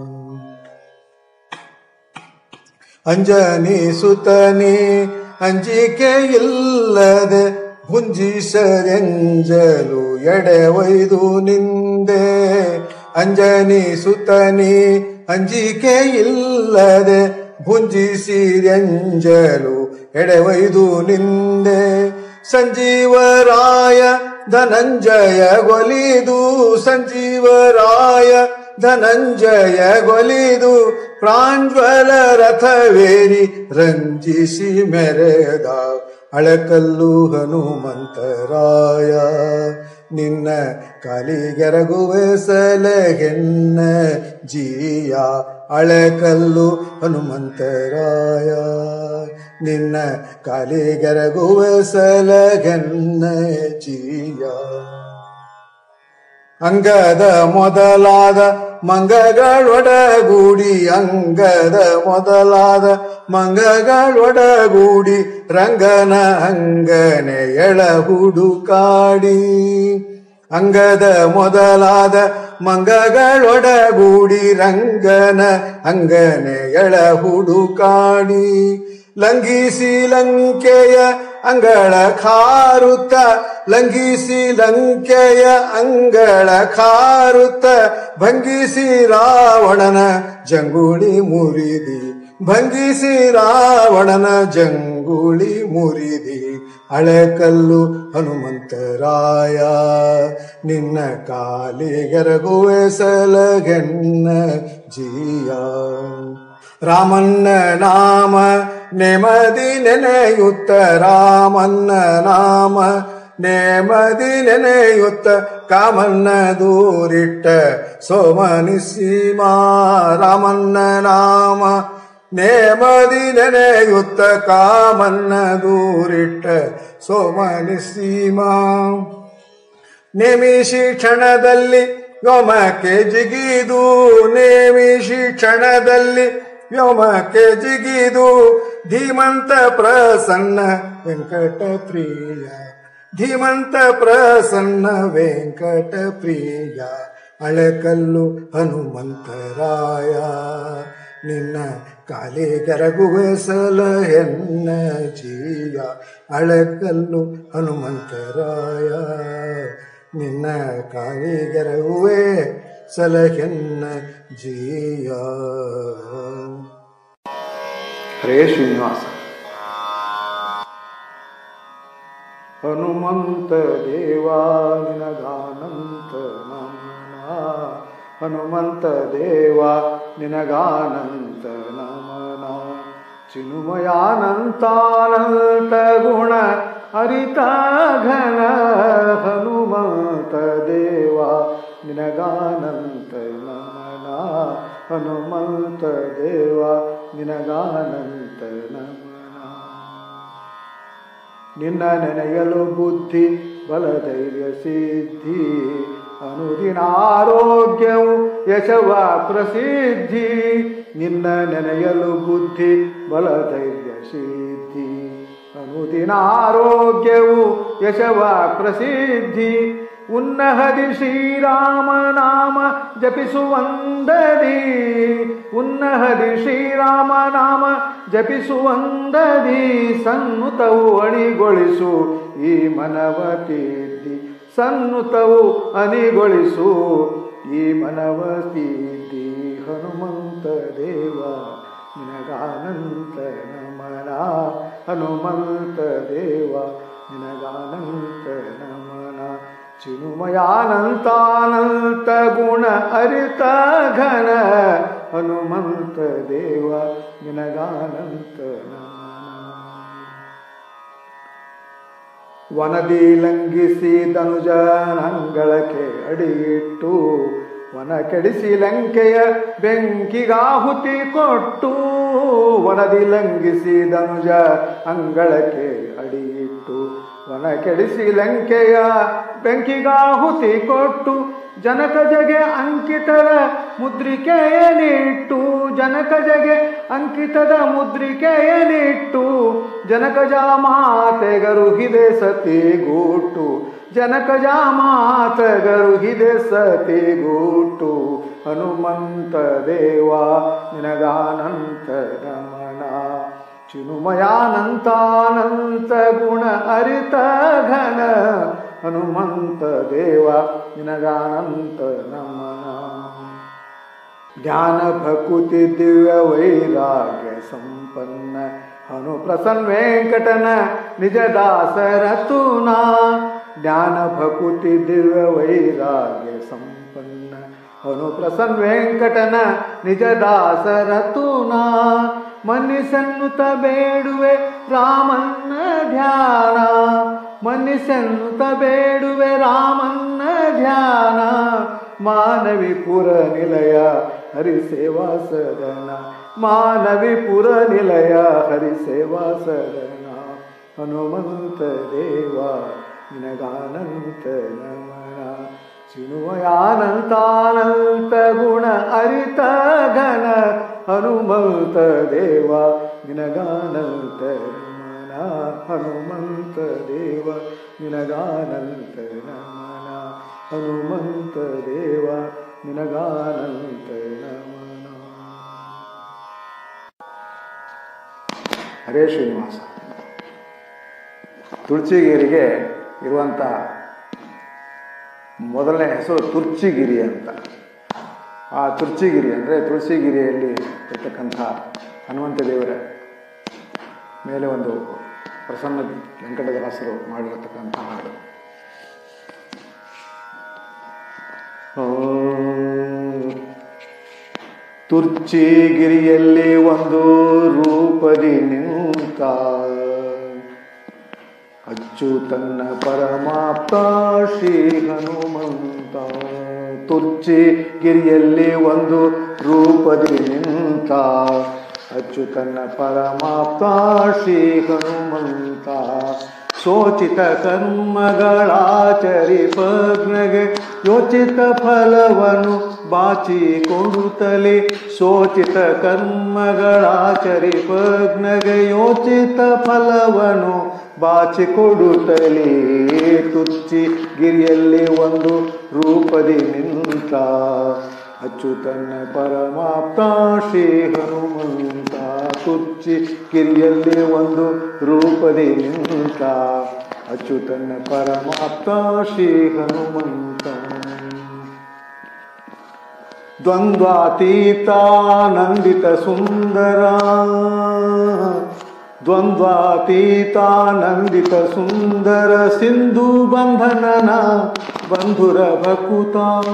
Speaker 2: ಅಂಜನಿ ಸುತನಿ ಅಂಜಿಕೆ ಇಲ್ಲದೆ ಭುಂಜಿಸರೆಂಜಲು ಎಡೆ ಒಯ್ದು ನಿಂದೆ ಅಂಜನಿ ಸುತನಿ ಅಂಜಿಕೆ ಇಲ್ಲದೆ ಭುಂಜಿಸಿರೆಂಜಲು ಎಡೆ ಒಯ್ದು ನಿಂದೆ ಸಂಜೀವರಾಯ ಧನಂಜಯ ಗೊಲಿದು ಸಂಜೀವರಾಯ ಧನಂಜಯ ಗೊಲಿದು ಪ್ರಾಂಜ್ವಲ ರಥವೇರಿ ರಂಜಿಸಿ ಮೆರೆದ ಅಳಕಲ್ಲು ಹನುಮಂತರಾಯ ನಿನ್ನ ಕಾಲಿಗೆರಗುವೆ ಸಲಹೆನ್ನ ಜೀಯ ಅಳಕಲ್ಲು ಹನುಮಂತರಾಯ ನಿನ್ನ ಕಾಲಿಗೆರಗುವೆ ಸಲಹೆನ್ನ ಜೀಯ ಅಂಗದ ಮೊದಲಾದ ಮಂಗಗಳೊಡಗೂಡಿ ಅಂಗದ ಮೊದಲಾದ ಮಂಗಗಳೊಡಗೂಡಿ ರಂಗನ ಅಂಗನೆ ಎಳ ಹುಡುಕಾಡಿ ಅಂಗದ ಮೊದಲಾದ ಮಂಗಗಳೊಡಗೂಡಿ ರಂಗನ ಅಂಗನೆ ಎಳ ಹುಡುಕಾಡಿ ಲಂಘಿಸಿ ಲಂಕೆಯ ಅಂಗಳ ಖಾರುತ್ತ ಲಂಘಿಸಿ ಲಂಕೆಯ ಅಂಗಳ ಖಾರುತ್ತ ಭಂಗಿಸಿ ರಾವಣನ ಜಂಗುಳಿ ಮುರಿದಿ ಭಂಗಿಸಿ ರಾವಣನ ಜಂಗುಳಿ ಮುರಿದಿ ಅಳೆಕಲ್ಲು ಹನುಮಂತರಾಯ ನಿನ್ನ ಕಾಲಿಗರಗುವೆ ಸಲಗೆನ್ನ ಜೀಯ ರಾಮನ್ನ ನಾಮ ನೆಮದಿ ನೆನೆಯುತ್ತ ರಾಮನ್ನ ನಾಮ ನೇಮದಿ ನೆನೆಯುತ್ತ ಕಾಮನ್ನ ದೂರಿಟ್ಟ ಸೋಮನಿ ಸೀಮಾ ರಾಮನ್ನ ನಾಮ ನೇಮದಿ ನೆನೆಯುತ್ತ ಕಾಮನ್ನ ದೂರಿಟ್ಟ ಸೋಮನಿ ಸೀಮಾ ನೇಮಿಷಿ ಕ್ಷಣದಲ್ಲಿ ವ್ಯೋಮಕ್ಕೆ ಜಿಗಿದು ನೇಮಿಷಿ ಕ್ಷಣದಲ್ಲಿ ವ್ಯೋಮಕ್ಕೆ ಜಿಗಿದು ಧೀಮಂತ ಪ್ರಸನ್ನ ವೆಂಕಟ ಪ್ರಿಯ ಧೀಮಂತ ಪ್ರಸನ್ನ ವೆಂಕಟ ಪ್ರಿಯ ಅಳಕಲ್ಲು ಹನುಮಂತರಾಯ ನಿನ್ನ ಕಾಲಿಗರಗುವೆ ಸಲಹೆನ್ನ ಜೀಯ ಅಳಕಲ್ಲು ಹನುಮಂತರಾಯ ನಿನ್ನ ಕಾಲಿಗರಗುವೆ ಸಲಹೆನ್ನ ಜೀಯ
Speaker 3: ಹರೇ ಶ್ರೀನಿವಾಸ ಹನುಮಂತ ದೇವಾ ನಿನಗಾನಂತ ನಮನ ಹನುಮಂತ ದೇವಾ ನಿನಗಾನಂತ ನಮನ ಚಿನುಮಯಾನಂತಾನಂತ ಗುಣ ಹರಿತ ಘನ ಹನುಮಂತ ದೇವಾ ನಿನಗಾನಂತ ನಮನ ಹನುಮಂತ ದೇವಾ ನಿನಗಾನಂತ ನಮನ ನಿನ್ನ ನೆನೆಯಲು ಬುದ್ಧಿ ಬಲಧೈರ್ಯ ಸಿದ್ಧಿ ಅನುದಿನ ಆರೋಗ್ಯವು ಯಶವ ಪ್ರಸಿದ್ಧಿ ನಿನ್ನ ನೆನೆಯಲು ಬುದ್ಧಿ ಬಲಧೈರ್ಯ ಸಿದ್ಧಿ ಅನುದಿನ ಆರೋಗ್ಯವು ಯಶವ ಪ್ರಸಿದ್ಧಿ ಉನ್ನಹದಿ ಶ್ರೀರಾಮ ನಾಮ ಜಪಿಸುವಂದದಿ ಉನ್ನಹದಿ ಶ್ರೀರಾಮ ನಾಮ ಜಪಿಸುವಂದದಿ ಸನ್ನುತವು ಅಣಿಗೊಳಿಸು ಈ ಮನವತಿದ್ದಿ ಸನ್ನುತವು ಅನಿಗೊಳಿಸು ಈ ಮನವತಿದ್ದಿ ಹನುಮಂತ ದೇವ ನಿನಗಾನಂತ ನಮನ ಹನುಮಂತ ದೇವ ನಿನಗಾನಂತ ನಮನ ಚಿನುಮಯಾನಂತಾನಂತ ಗುಣ ಅರಿತ ಘನ ಹನುಮಂತ ದೇವ ನಿನಗಾನಂತ ನಮನ ವನದಿ ಲಂಘಿಸಿ ಧನುಜನಂಗಳಕ್ಕೆ ಅಡಿಯಿಟ್ಟು ವನ ಕೆಡಿಸಿ ಲಂಕೆಯ ಬೆಂಕಿಗಾಹುತಿ ಕೊಟ್ಟು ವನದಿ ಲಂಘಿಸಿ ಧನುಜ ಅಂಗಳಕ್ಕೆ ಅಡಿಯಿಟ್ಟು ವನ ಕೆಡಿಸಿ ಲಂಕೆಯ ಬೆಂಕಿಗಾಹುತಿ ಕೊಟ್ಟು ಜನಕಜಗೆ ಅಂಕಿತದ ಮುದ್ರಿಕೆಯನಿಟ್ಟು ಜನಕಜಗೆ ಅಂಕಿತದ ಮುದ್ರಿಕೆಯನಿಟ್ಟು ಜನಕಜ ಮಾತೆಗರುಹಿದೆ ಸತಿಗೂಟು ಜನಕಜ ಮಾತಗರುಹಿದೆ ಸತಿಗೂಟು ಹನುಮಂತ ದೇವ ನಿನಗಾನಂತ ನಮನ ಚಿನುಮಯಾನಂತಾನಂತ ಗುಣ ಅರಿತ ಘನ ಹನುಮಂತ ದೇವ ನಿನಗಾನಂತ ನಮನ ಜ್ಞಾನ ಭಕುತಿ ದಿವ್ಯ ವೈರಾಗ್ಯ ಸಂಪನ್ನ ಹನು ಪ್ರಸನ್ ವೆಂಕಟನ ನಿಜ ದಾಸರ ತೂನಾ ಜ್ಞಾನ ಭಕುತಿ ದಿವ್ಯ ವೈರಾಗ್ಯ ಸಂಪನ್ನ ಹನು ಪ್ರಸನ್ ವೆಂಕಟನ ನಿಜ ದಾಸರ ತೂನಾ ಮನ್ನಿಸನ್ನುತ ಬೇಡುವೆ ರಾಮನ್ನ ಧ್ಯಾನ ಮನ್ನಿಸನ್ನುತ ಬೇಡುವೆ ರಾಮನ್ನ ಧ್ಯಾನ ಮಾನವಿಪುರ ನಿಲಯ ಹರಿಸೇವಾ ಸದನ ಮಾನವಿಪುರ ನಿಲಯ ಹರಿಸೇವಾ ಸದನ ಹನುಮಂತ ದೇವ ನಿನಗಾನಂತ ನಮನ ಚಿನುಮಯಾನಂತಾನಂತ ಗುಣ ಅರಿತ ಘನ ಹನುಮಂತ ದೇವ ನಿನಗಾನಂತ ನಮನ ಹನುಮಂತ ದೇವ ನಿನಗಾನಂತ ನಮನ ಹನುಮಂತ ದೇವ ನಿನಗಾನಂತ ನಮನ ಹರೇ ಶ್ರೀನಿವಾಸ ತುಳಸಿಗಿರಿಗೆ ಇರುವಂಥ ಮೊದಲನೇ ಹೆಸರು ತುರ್ಚಿಗಿರಿ ಅಂತ ಆ ತುರ್ಚಿಗಿರಿ ಅಂದರೆ ತುಳಸಿಗಿರಿಯಲ್ಲಿ ಇರ್ತಕ್ಕಂಥ ಹನುಮಂತ ದೇವರ ಮೇಲೆ ಒಂದು ಪ್ರಸನ್ನ ವೆಂಕಟದಾಸರು ಮಾಡಿರತಕ್ಕಂಥ ಹಾಡು ತುರ್ಚಿಗಿರಿಯಲ್ಲಿ ಒಂದು ರೂಪದಿ ನಿಂತ ಅಚ್ಚುತನ್ನ ಪರಮಾಪ್ತ ಶ್ರೀ ಹನುಮಂತ ತುರ್ಚಿ ಗಿರಿಯಲ್ಲಿ ಒಂದು ರೂಪದಿ ನಿಂತ ಅಚ್ಚುತನ್ನ ಪರಮಾಪ್ತ ಶ್ರೀ ಹನುಮಂತ ಸೋಚಿತ ಕರ್ಮಗಳಾಚರಿ ಪಗ್ನಗೆ ಯೋಚಿತ ಫಲವನ್ನು ಬಾಚಿಕೊಡುತ್ತಲೇ ಸೋಚಿತ ಕರ್ಮಗಳಾಚರಿ ಪಗ್ನಗೆ ಯೋಚಿತ ಫಲವನ್ನು ಬಾಚಿಕೊಡುತ್ತಲೇ ತುಚ್ಚಿ ಗಿರಿಯಲ್ಲಿ ಒಂದು ರೂಪದಿ ನಿಂತ ಅಚ್ಚುತನ್ನ ಪರಮಾಪ್ತ ಶ್ರೀ ಹನುಮಂತ ತುಚ್ಚಿ ಕಿರಿಯಲ್ಲಿ ಒಂದು ರೂಪದಿ ನಿಂತ ಅಚ್ಚುತನ್ನ ಪರಮಾಪ್ತ ಶ್ರೀ ಹನುಮಂತ ದ್ವಂದ್ವಾತೀತಾನಂದಿತ ಸುಂದರ ದ್ವಂದ್ವಾತೀತಾನಂದಿತ ಸುಂದರ ಸಿಂಧು ಬಂಧನನ ಬಂಧುರ ಭಕುತ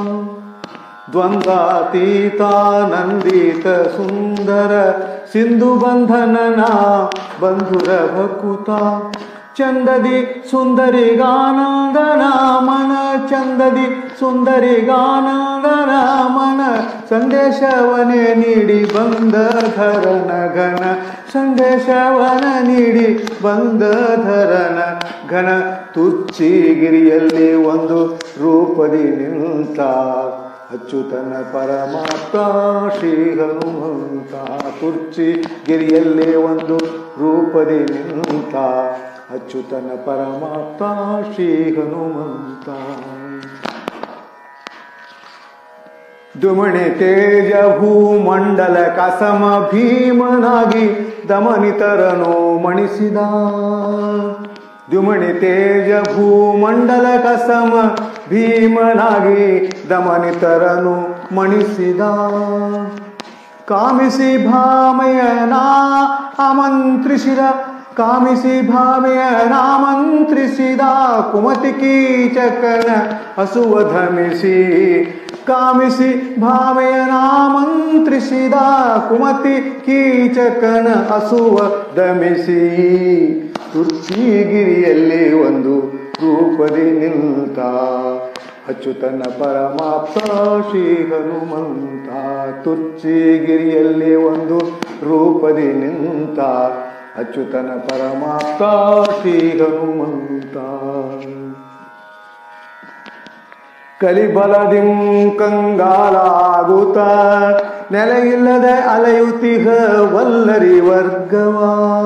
Speaker 3: ದ್ವಂದ್ವಾತೀತಾನಂದಿತ ಸುಂದರ ಸಿಂಧು ಬಂಧನನ ಬಂಧುರ ಭಕುತ ಚಂದದಿ ಸುಂದರಿಗಾನಂದನ ಮನ ಚಂದದಿ ಸುಂದರಿಗಾನಂದನ ಮನ ಸಂದೇಶವನೇ ನೀಡಿ ಬಂದ ಧರನ ಘನ ಸಂದೇಶವನ ನೀಡಿ ಬಂದ ಧರನ ಘನ ತುಚ್ಚಿಗಿರಿಯಲ್ಲಿ ಒಂದು ರೂಪದಿ ನಿಂತ ಅಚ್ಯುತನ ಪರಮಾತ್ಮ ಶ್ರೀ ಹನುಮಂತ ತುರ್ಚಿ ಗಿರಿಯಲ್ಲೇ ಒಂದು ರೂಪದಿ ನಿಂತ ಅಚ್ಯುತನ ಪರಮಾತ್ಮ ಶ್ರೀ ಹನುಮಂತ ದುಮಣಿ ತೇಜ ಭೂಮಂಡಲ ಕಸಮ ಭೀಮನಾಗಿ ದಮನಿತರನು ಮಣಿಸಿದ ದ್ಯುಮಣಿ ತೇಜ ಭೂಮಂಡಲ ಕಸಮ ಭೀಮನಾಗಿ ದಮನಿತರನು ಮಣಿಸಿದ ಕಾಮಿಸಿ ಭಾಮಯನ ಆಮಂತ್ರಿಸಿದ ಕಾಮಿಸಿ ಭಾಮಯನ ಆಮಂತ್ರಿಸಿದ ಕುಮತಿ ಕೀಚಕನ ಹಸುವ ಧಮಿಸಿ ಕಾಮಿಸಿ ಭಾಮಯನ ಆಮಂತ್ರಿಸಿದ ಕುಮತಿ ಕೀಚಕನ ಹಸುವ ದಮಿಸಿ ತುರ್ಚಿಗಿರಿಯಲ್ಲಿ ಒಂದು ರೂಪದಿ ನಿಂತ ಅಚ್ಯುತನ ಪರಮಾಪ್ತ ಶ್ರೀ ಹನುಮಂತ ತುರ್ಚಿಗಿರಿಯಲ್ಲಿ ಒಂದು ರೂಪದಿ ನಿಂತ ಅಚ್ಯುತನ ಪರಮಾಪ್ತ ಶ್ರೀ ಹನುಮಂತ ಕಲಿಬಲದಿಂ ಕಂಗಾಲಾಗುತ್ತ ನೆಲೆಯಿಲ್ಲದೆ ಅಲೆಯುತ್ತಿಹ ವಲ್ಲರಿ ವರ್ಗವ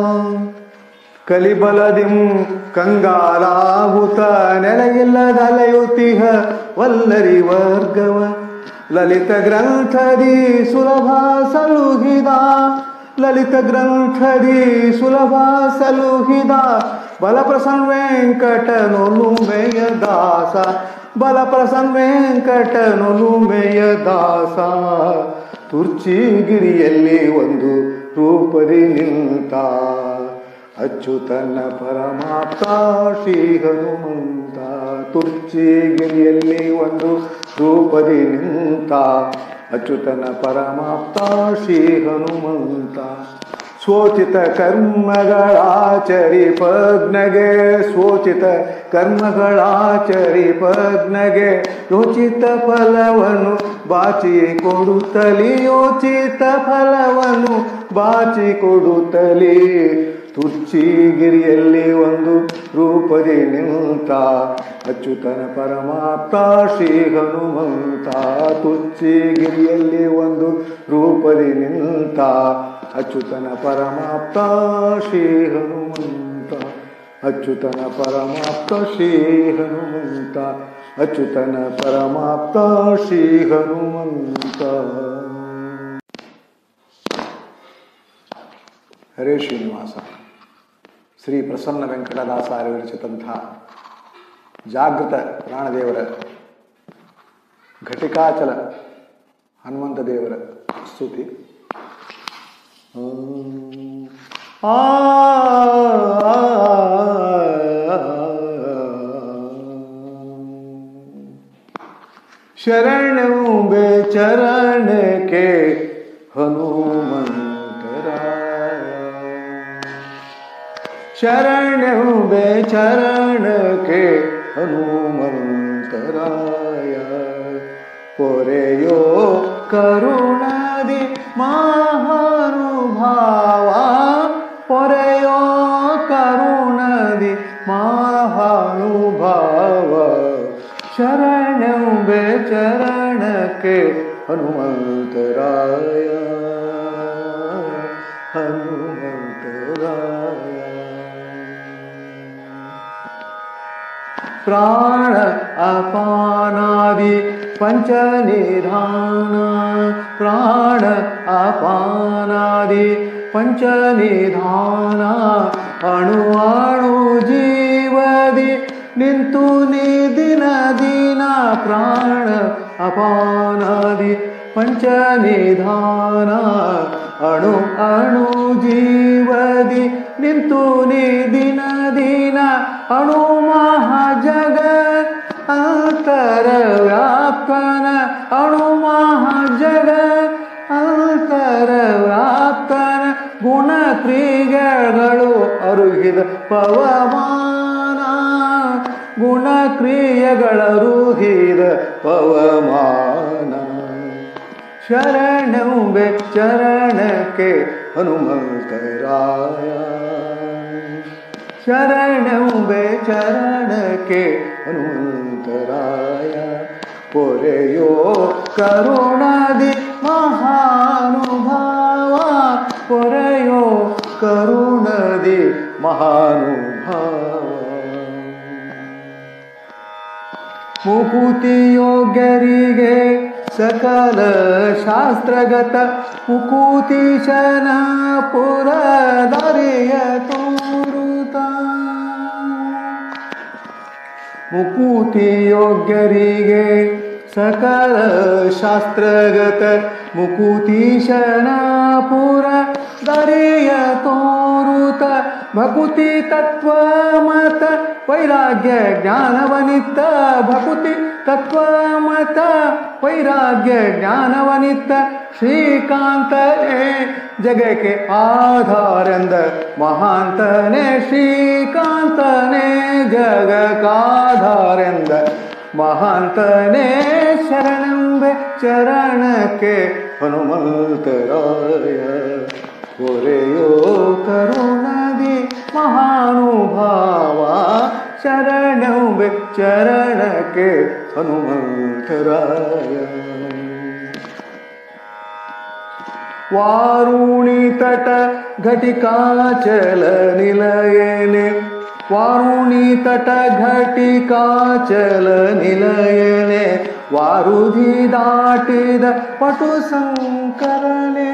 Speaker 3: ಕಲಿಬಲದಿಂ ಕಂಗಾಲಾಗುತ್ತ ನೆಲೆಯಿಲ್ಲದ ಅಲೆಯುತ್ತಿಹ ವಲ್ಲರಿ ವರ್ಗವ ಲಲಿತ ಗ್ರಂಥದಿ ಸುಲಭ ಸಲುಹಿದ ಲಲಿತ ಗ್ರಂಥದಿ ಸುಲಭ ಸಲುಹಿದ ಬಲಪ್ರಸನ್ ವೆಂಕಟನೊಲುಮೆಯ ದಾಸ ಬಲಪ್ರಸನ್ ವೆಂಕಟನೊಲುಮೆಯ ದಾಸ ತುರ್ಚಿಗಿರಿಯಲ್ಲಿ ಒಂದು ರೂಪದಿ ನಿಂತ ಅಚ್ಯುತನ ಪರಮಾಪ್ತ ಶ್ರೀ ಹನುಮಂತ ತುರ್ಚಿಗಿರಿಯಲ್ಲಿ ಒಂದು ರೂಪದಿ ನಿಂತ ಅಚ್ಯುತನ ಪರಮಾಪ್ತ ಶ್ರೀ ಹನುಮಂತ ಸ್ವೋಚಿತ ಕರ್ಮಗಳಾಚರಿ ಪಗ್ನಗೆ ಸ್ವೋಚಿತ ಕರ್ಮಗಳಾಚರಿ ಪಗ್ನಗೆ ಯೋಚಿತ ಫಲವನ್ನು ಬಾಚಿ ಕೊಡುತ್ತಲಿ ಯೋಚಿತ ಫಲವನ್ನು ಬಾಚಿ ಕೊಡುತ್ತಲಿ ತುರ್ಚಿಗಿರಿಯಲ್ಲಿ ಒಂದು ರೂಪದಿ ನಿಂತ ಅಚ್ಯುತನ ಪರಮಾಪ್ತ ಶ್ರೀ ಹನುಮಂತ ತುರ್ಚಿಗಿರಿಯಲ್ಲಿ ಒಂದು ರೂಪದಿ ನಿಂತ ಅಚ್ಯುತನ ಪರಮಾಪ್ತ ಶ್ರೀ ಹನುಮಂತ ಅಚ್ಯುತನ ಪರಮಾಪ್ತ ಶ್ರೀ ಹನುಮಂತ ಅಚ್ಯುತನ ಪರಮಾಪ್ತ ಶ್ರೀ ಹನುಮಂತ ಹರೇ ಶ್ರೀನಿವಾಸ ಶ್ರೀ ಪ್ರಸನ್ನ ವೆಂಕಟದಾಸ ವಿರಚಿತಂಥ ಜಾಗೃತ ಪ್ರಾಣದೇವರ ಘಟಿಕಾಚಲ ಹನುಮಂತ ದೇವರ ಸ್ತುತಿ ಆ ಶರಣು ಬೆ ಚರಣ के हनुमंतराय ಶರಣೆಂಬೆ ಚರಣಕ್ಕೆ ಹನುಮಂತರಾಯ ಪೊರೆಯೋ ಕರುಣದಿ ಮಹಾನುಭಾವ ಪೊರೆಯೋ ಕರುಣದಿ ಮಹಾನುಭಾವ ಶರಣೆಂಬೆ ಚರಣಕ್ಕೆ ಹನುಮಂತರಾಯ ಹನುಮಂತರಾಯ ಪ್ರಾಣ ಅಪಾನಾದಿ ಪಂಚನಿಧಾನ ಪ್ರಾಣ ಅಪಾನಾದಿ ಪಂಚನಿಧಾನ ಅಣು ಅಣು ಜೀವದಿ ನಿಂತು ನೀ ದಿನ ದಿನ ಪ್ರಾಣ ಅಪಾನಾದಿ ಪಂಚನಿಧಾನ ಅಣು ಅಣು ಜೀವದಿ ನಿಂತು ನೀ ದಿನ ದಿನ ಅಣು ಮಹಾಜಗ ಅಂತರ ವ್ಯಾಪ್ತನ ಅಣು ಮಹಾಜಗ ಅಂತರ ವ್ಯಾಪ್ತನ ಗುಣ ಕ್ರಿಯೆಗಳು ಅರುಹಿದ ಪವಮಾನ ಗುಣ ಕ್ರಿಯೆಗಳರುಹಿದ ಪವಮಾನ ಶರಣೆಂಬೆ ಚರಣಕ್ಕೆ ಹನುಮಂತರಾಯ ಶರಣೆಂಬೆ ಚರಣಕ್ಕೆ ಹನುಮಂತರಾಯ ಪೊರೆಯೋ ಕರುಣದಿ ಮಹಾನುಭಾವ ಪೊರೆಯೋ ಕರುಣದಿ ಮಹಾನುಭಾವ ಮುಕುತಿಯೋಗ್ಯರಿಗೆ ಸಕಲ ಶಾಸ್ತ್ರಗತ ಮುಕುತಿಶನ ಪುರದರಿಯ ತೋರುತ ಮುಕುತಿಯೋಗ್ಯರಿಗೆ ಸಕಲ ಶಾಸ್ತ್ರಗತ ಮುಕುತಿಶನ ಪುರ ದರಿಯ ತೋರುತ ಭಕುತಿ ತತ್ವ ಮತ ವೈರಾಗ್ಯ ಜ್ಞಾನವನಿತ್ತ ಭಕುತಿ ತತ್ವ ಮತ ವೈರಾಗ್ಯ ಜ್ಞಾನವನಿತ್ತ ಶ್ರೀಕಾಂತನೇ ಜಗಕ್ಕೆ ಆಧಾರೆಂದ ಮಹಾಂತನೇ ಶ್ರೀಕಾಂತನೇ ಜಗಕ್ಕಾಧಾರೆಂದ ಮಹಾಂತನೇ ಶರಣಂಬೆ ಚರಣಕ್ಕೆ ಹನುಮಂತರಾಯ ಒರೆಯೋ ಕರುಣದಿ ಮಹಾನುಭಾವ ಶರಣಂಬೆ ಚರಣಕ್ಕೆ ಹನುಮಂತರಾಯ ವಾರುಣಿ ತಟ ಘಟಿಕಾಚಲ ನಿಲಯನೆ ವಾರುಣಿ ತಟ ಘಟಿಕಾಚಲ ನಿಲಯನೆ ವಾರುಧಿ ದಾಟಿದ ಪಟು ಸಂಕರನೆ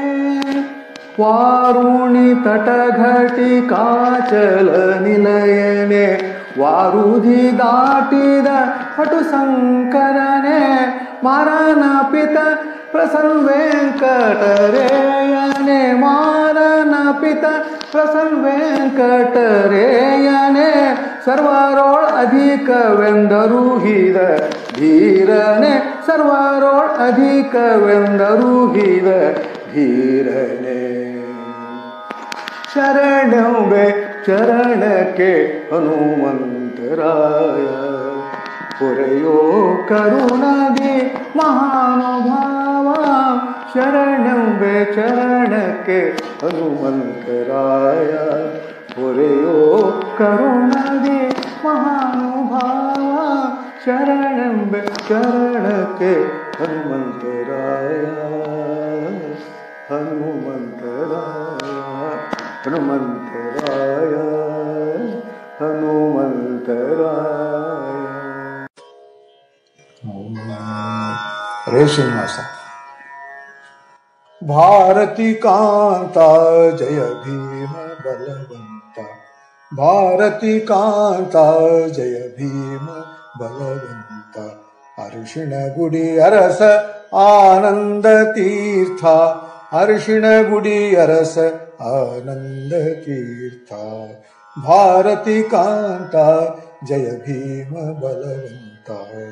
Speaker 3: ವಾರುಣಿ ತಟ ಘಟಿಕಾಚಲ ನಿಲಯನೆ ವಾರುಧಿ ದಾಟಿದ ಪಟು ಸಂಕರನೆ ಮಾರನ ಪಿತ ಪ್ರಸನ್ ವೆಂಕಟರೇಯನೆ ಮಾರನ ಪಿತ ಪ್ರಸನ್ ವೆಂಕಟರೇಯನೆ ಸರ್ವರೋಳ್ ಅಧಿಕವೆಂದರುಹಿದ ಧೀರನೆ ಸರ್ವರೋಳ್ ಅಧಿಕವೆಂದರುಹಿದ ಧೀರನೆ ಶರಣೆ ಚರಣಕ್ಕೆ ಹನುಮಂತರಾಯ ಪೊರೆಯೋ ಕರುಣದಿ ಮಹಾನುಭಾವ ಶರಣೆ ಚರಣಕ್ಕೆ ಹನುಮಂತರಾಯ ಪೊರೆಯೋ ಕರುಣದಿ ಮಹಾನುಭಾವ ಶರಣೆ ಚರಣಕ್ಕೆ ಹನುಮಂತರಾಯ ಹನುಮಂತರಾಯ ಹನುಮಂತರಾಯ ಹನುಮಂತರಾಯ
Speaker 1: ರೇ ಶ್ರೀನಿವಾಸ
Speaker 2: ಭಾರತಿ ಕಾಂತ ಜಯ ಭೀಮ ಬಲವಂತ ಭಾರತಿ ಕಾಂತ ಜಯ ಭೀಮ ಬಲವಂತ ಅರಿಶಿಣ ಗುಡಿ ಅರಸ ಆನಂದ ತೀರ್ಥ ಅರಿಶಿಣ ಗುಡಿ ಅರಸ ಆನಂದ ತೀರ್ಥ ಭಾರತಿ ಕಾಂತ ಜಯ ಭೀಮ ಬಲವಂತ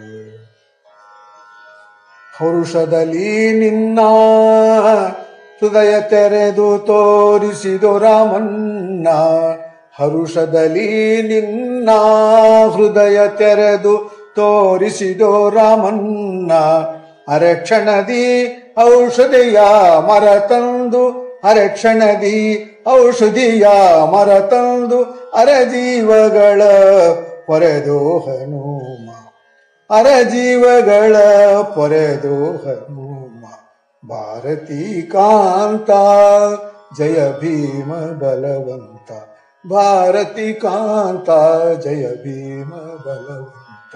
Speaker 2: ಹರುಷದಲ್ಲಿ ನಿನ್ನ ಹೃದಯ ತೆರೆದು ತೋರಿಸಿದು ರಾಮನ್ನ ಹರುಷದಲ್ಲಿ ನಿನ್ನ ಹೃದಯ ತೆರೆದು ತೋರಿಸಿದೋ ರಾಮನ್ನ ಅರಕ್ಷಣದಿ ಔಷಧಿಯ ಮರ ತಂದು ಅರಕ್ಷಣದಿ ಔಷಧಿಯ ಮರ ತಂದು ಅರಜೀವಗಳ ಪೊರೆದು ಹನುಮ ಅರಜೀವಗಳ ಪೊರೆದು ಹನುಮ ಭಾರತೀ ಕಾಂತ ಜಯ ಭೀಮ ಬಲವಂತ ಭಾರತಿ ಕಾಂತ ಜಯ ಭೀಮ ಬಲವಂತ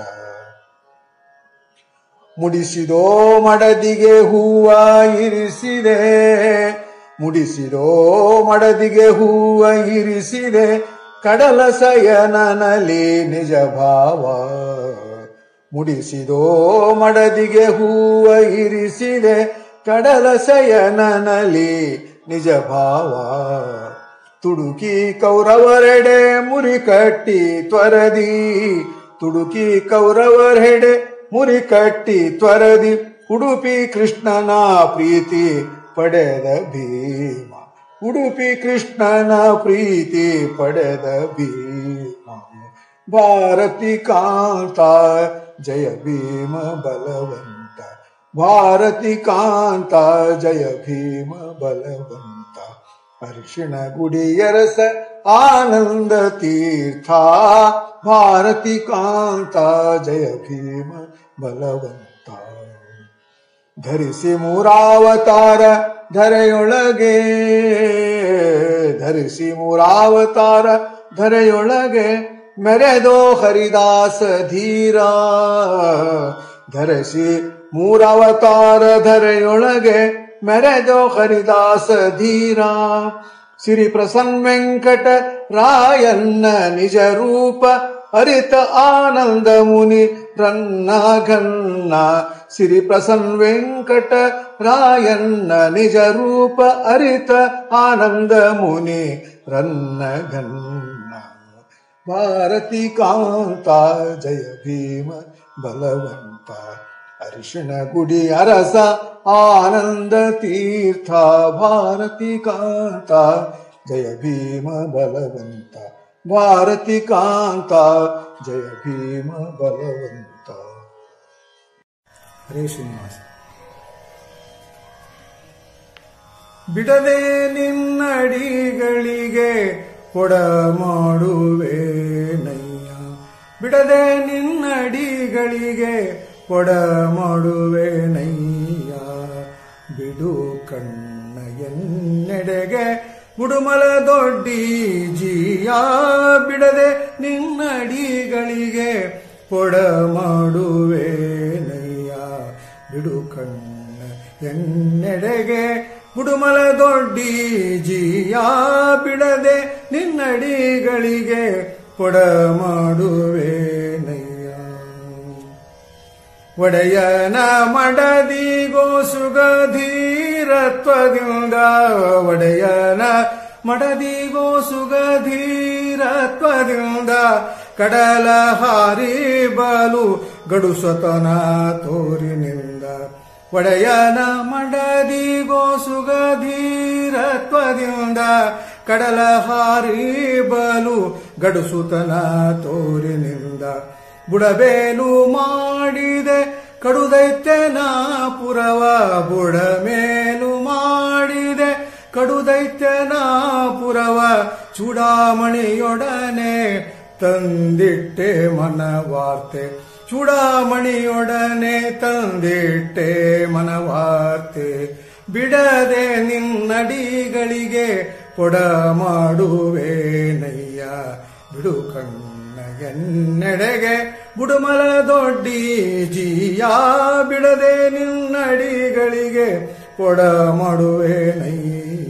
Speaker 2: ಮುಡಿಸಿದೋ ಮಡದಿಗೆ ಹೂವ ಇರಿಸಿದೆ ಮುಡಿಸಿದೋ ಮಡದಿಗೆ ಹೂವ ಇರಿಸಿದೆ ಕಡಲ ಸಯನನಲ್ಲಿ ನಿಜ ಭಾವ ಮುಡಿಸಿದೋ ಮಡದಿಗೆ ಹೂವ ಇರಿಸಿದೆ ಕಡಲ ಸಯನನಲ್ಲಿ ನಿಜ ಭಾವ ತುಡುಕಿ ಕೌರವರೆಡೆ ಮುರಿ ಕಟ್ಟಿ ತ್ವರದಿ ತುಡುಕಿ ಕೌರವರೆಡೆ ಮುರಿ ಕಟ್ಟಿ ತ್ವರದಿ ಉಡುಪಿ ಕೃಷ್ಣನ ಪ್ರೀತಿ ಪಡೆದ ಭೀಮ ಉಡುಪಿ ಕೃಷ್ಣನ ಪ್ರೀತಿ ಪಡೆದ ಭೀಮ ಭಾರತಿ ಕಾಂತ ಜಯ ಭೀಮ ಬಲವಂತ ಭಾರತಿ ಕಾಂತ ಜಯ ಭೀಮ ಬಲವಂತ ಅರಿಶಿಣ ಗುಡಿಯರಸ ಆನಂದ ತೀರ್ಥ ಭಾರತಿ ಕಾಂತ ಜಯ ಭೀಮ ಬಲವಂತ ಧರಿಸಿ ಮೂರಾವತಾರ ಧರೆಯೊಳಗೆ ಧರಿಸಿ ಮೂರಾವತಾರ ಧರೆಯೊಳಗೆ ಮೆರೆದೋ ಹರಿದಾಸ ಧೀರ ಧರಿಸಿ ಮೂರವತಾರ ಧರೆಯೊಳಗೆ ಮೆರೆದೋ ಹರಿದಾಸ ಧೀರ ಸಿರಿ ಪ್ರಸನ್ ವೆಂಕಟ ರಾಯನ್ನ ನಿಜ ರೂಪ ಅರಿತ ಆನಂದ ಮುನಿ ರನ್ನ ಘನ್ನ ಸಿರಿ ಪ್ರಸನ್ ವೆಂಕಟ ರಾಯನ್ನ ನಿಜ ರೂಪ ಅರಿತ ಆನಂದ ಮುನಿ ರನ್ನ ಘನ್ನ ಭಾರತಿ ಕಾಂತ ಜಯ ಭೀಮ ಬಲವಂತ ಅರಿಶಿಣ ಗುಡಿ ಅರಸ ಆನಂದ ತೀರ್ಥ ಭಾರತಿ ಕಾಂತ ಜಯ ಭೀಮ ಬಲವಂತ ಭಾರತಿ ಕಾಂತ ಜಯ ಭೀಮ ಬಲವಂತ
Speaker 1: ಹರೇ ಶ್ರೀನಿವಾಸ
Speaker 2: ಬಿಡದೆ ನಿನ್ನಡಿಗಳಿಗೆ ಕೊಡ ಮಾಡುವೆ ನಯ್ಯ ಬಿಡದೆ ನಿನ್ನಡಿಗಳಿಗೆ ಕೊಡ ಮಾಡುವೆ ನಯ್ಯ ಬಿಡು ಕಣ್ಣ ಎನ್ನೆಡೆಗೆ ಮುಡುಮಲ ದೊಡ್ಡಿ ಜೀಯ ಬಿಡದೆ ನಿನ್ನಡಿಗಳಿಗೆ ಕೊಡ ಮಾಡುವೆ ನಯ್ಯ ಬಿಡು ಕಣ್ಣ ಎನ್ನೆಡೆಗೆ ಗುಡುಮಲ ದೊಡ್ಡಿ ಜೀಯ ಬಿಡದೆ ನಿನ್ನಡಿಗಳಿಗೆ ಕೊಡ ಮಾಡುವೆ ನಯ್ಯ ಒಡೆಯನ ಮಡದಿಗೋ ಸುಗಧೀರತ್ವದಿಂದ ಒಡೆಯನ ಮಡದಿಗೋ ಸುಗಧೀರತ್ವದಿಂದ ಕಡಲ ಹಾರಿ ಬಲು ಗಡುಸತನ ತೋರಿನಿಂದ ಒಡೆಯನ ಮಡದಿಗೋ ಸುಗಧೀರತ್ವದಿಂದ ಕಡಲ ಹಾರಿ ಬಲು ಗಡುಸುತನ ತೋರಿನಿಂದ ಬುಡಬೇಲು ಮಾಡಿದೆ ಕಡುದೈತ್ಯನ ಪುರವ ಬುಡಮೇಲು ಮಾಡಿದೆ ಕಡುದೈತ್ಯನ ಪುರವ ಚೂಡಾಮಣಿಯೊಡನೆ ತಂದಿಟ್ಟೆ ಮನವಾರ್ತೆ ಚೂಡಾಮಣಿಯೊಡನೆ ತಂದಿಟ್ಟೆ ಮನವಾರ್ತೆ ಬಿಡದೆ ನಿನ್ನಡಿಗಳಿಗೆ ಕೊಡ ಮಾಡುವೆ ನಯ್ಯ ಬಿಡು ಕಣ್ಣ ಎನ್ನೆಡೆಗೆ ಬುಡುಮಲ ದೊಡ್ಡಿ ಜೀಯ ಬಿಡದೆ ನಿನ್ನಡಿಗಳಿಗೆ ಕೊಡ ಮಾಡುವೆ ನಯ್ಯ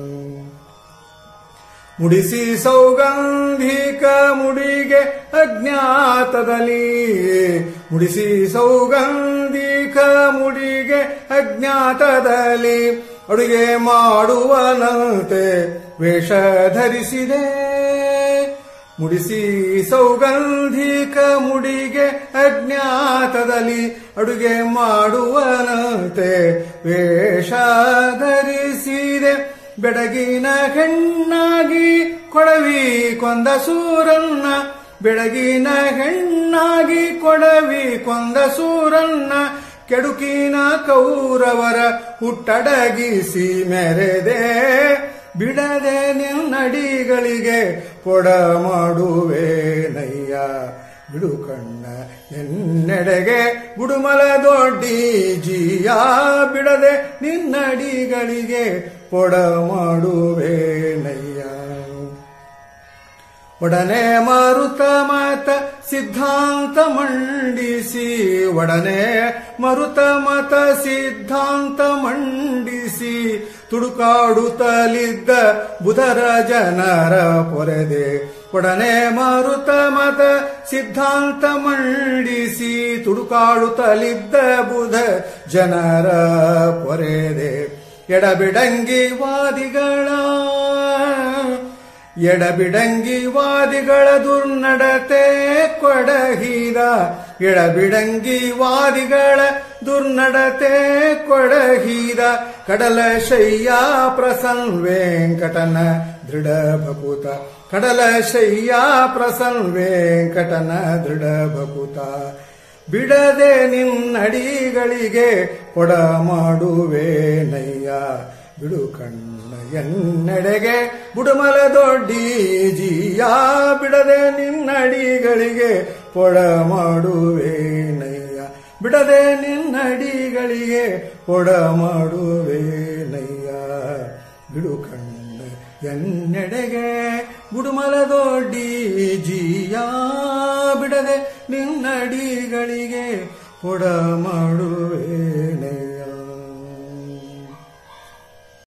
Speaker 2: ಮುಡಿಸಿ ಸೌಗಂಧಿಕ ಮುಡಿಗೆ ಅಜ್ಞಾತದಲ್ಲಿ ಮುಡಿಸಿ ಸೌಗಂಧಿಕ ಮುಡಿಗೆ ಅಜ್ಞಾತದಲ್ಲಿ ಅಡುಗೆ ಮಾಡುವನಂತೆ ವೇಷ ಧರಿಸಿದೆ ಮುಡಿಸಿ ಸೌಗಂಧಿಕ ಮುಡಿಗೆ ಅಜ್ಞಾತದಲ್ಲಿ ಅಡುಗೆ ಮಾಡುವನಂತೆ ವೇಷ ಧರಿಸಿದೆ ಬೆಡಗಿನ ಹೆಣ್ಣಾಗಿ ಕೊಡವಿ ಕೊಂದ ಸೂರನ್ನ ಬೆಳಗಿನ ಹೆಣ್ಣಾಗಿ ಕೊಡವಿ ಕೊಂದ ಸೂರನ್ನ ಕೆಡುಕಿನ ಕೌರವರ ಹುಟ್ಟಡಗಿಸಿ ಮೆರೆದೆ ಬಿಡದೆ ನಿನ್ನಡಿಗಳಿಗೆ ಪೊಡ ಮಾಡುವೆ ನಯ್ಯ ಬಿಡು ಕಣ್ಣ ಎನ್ನೆಡೆಗೆ ಗುಡುಮಲ ದೊಡ್ಡಿ ಜಿಯ ಬಿಡದೆ ನಿನ್ನಡಿಗಳಿಗೆ ಪೊಡ ಮಾಡುವೆ ನಯ್ಯ ಒಡನೆ ಮರುತ ಮತ ಸಿದ್ಧಾಂತ ಮಂಡಿಸಿ ಒಡನೆ ಮರುತ ಮತ ಸಿದ್ಧಾಂತ ಮಂಡಿಸಿ ತುಡುಕಾಡುತ್ತಲಿದ್ದ ಬುಧರ ಜನರ ಪೊರೆದೆ ಒಡನೆ ಮರುತ ಮತ ಸಿದ್ಧಾಂತ ಮಂಡಿಸಿ ತುಡುಕಾಡುತ್ತಲಿದ್ದ ಬುಧ ಜನರ ಪೊರೆದೆ ಎಡಬಿಡಂಗಿ ವಾದಿಗಳ ಎಡಬಿಡಂಗಿ ವಾದಿಗಳ ದುರ್ನಡತೆ ಕೊಡಹಿದ ಎಡಬಿಡಂಗಿ ವಾದಿಗಳ ದುರ್ನಡತೆ ಕೊಡಹಿದ ಕಡಲ ಶಯ್ಯ ಪ್ರಸನ್ ವೆಂಕಟನ ದೃಢ ಭಕುತ ಕಡಲ ಶಯ್ಯ ಪ್ರಸನ್ ವೆಂಕಟನ ದೃಢ ಭಕುತ ಬಿಡದೆ ನಿನ್ನಡಿಗಳಿಗೆ ಕೊಡ ಮಾಡುವೆ ನಯ್ಯ ಬಿಡು ಕಣ್ಣ ಎನ್ನೆಡೆಗೆ ಬುಡುಮಲ ದೊಡ್ಡಿ ಜಿಯ ಬಿಡದೆ ನಿನ್ನಡಿಗಳಿಗೆ ಪೊಡ ಮಾಡುವೆ ನಯ್ಯ ಬಿಡದೆ ನಿನ್ನಡಿಗಳಿಗೆ ಪೊಡ ಮಾಡುವೆ ನಯ್ಯ ಬಿಡು ಕಣ್ಣ ಎನ್ನೆಡೆಗೆ ಬುಡುಮಲ ದೊಡ್ಡಿ ಜಿಯ ಬಿಡದೆ ನಿನ್ನಡಿಗಳಿಗೆ ಪೊಡ ಮಾಡುವೆ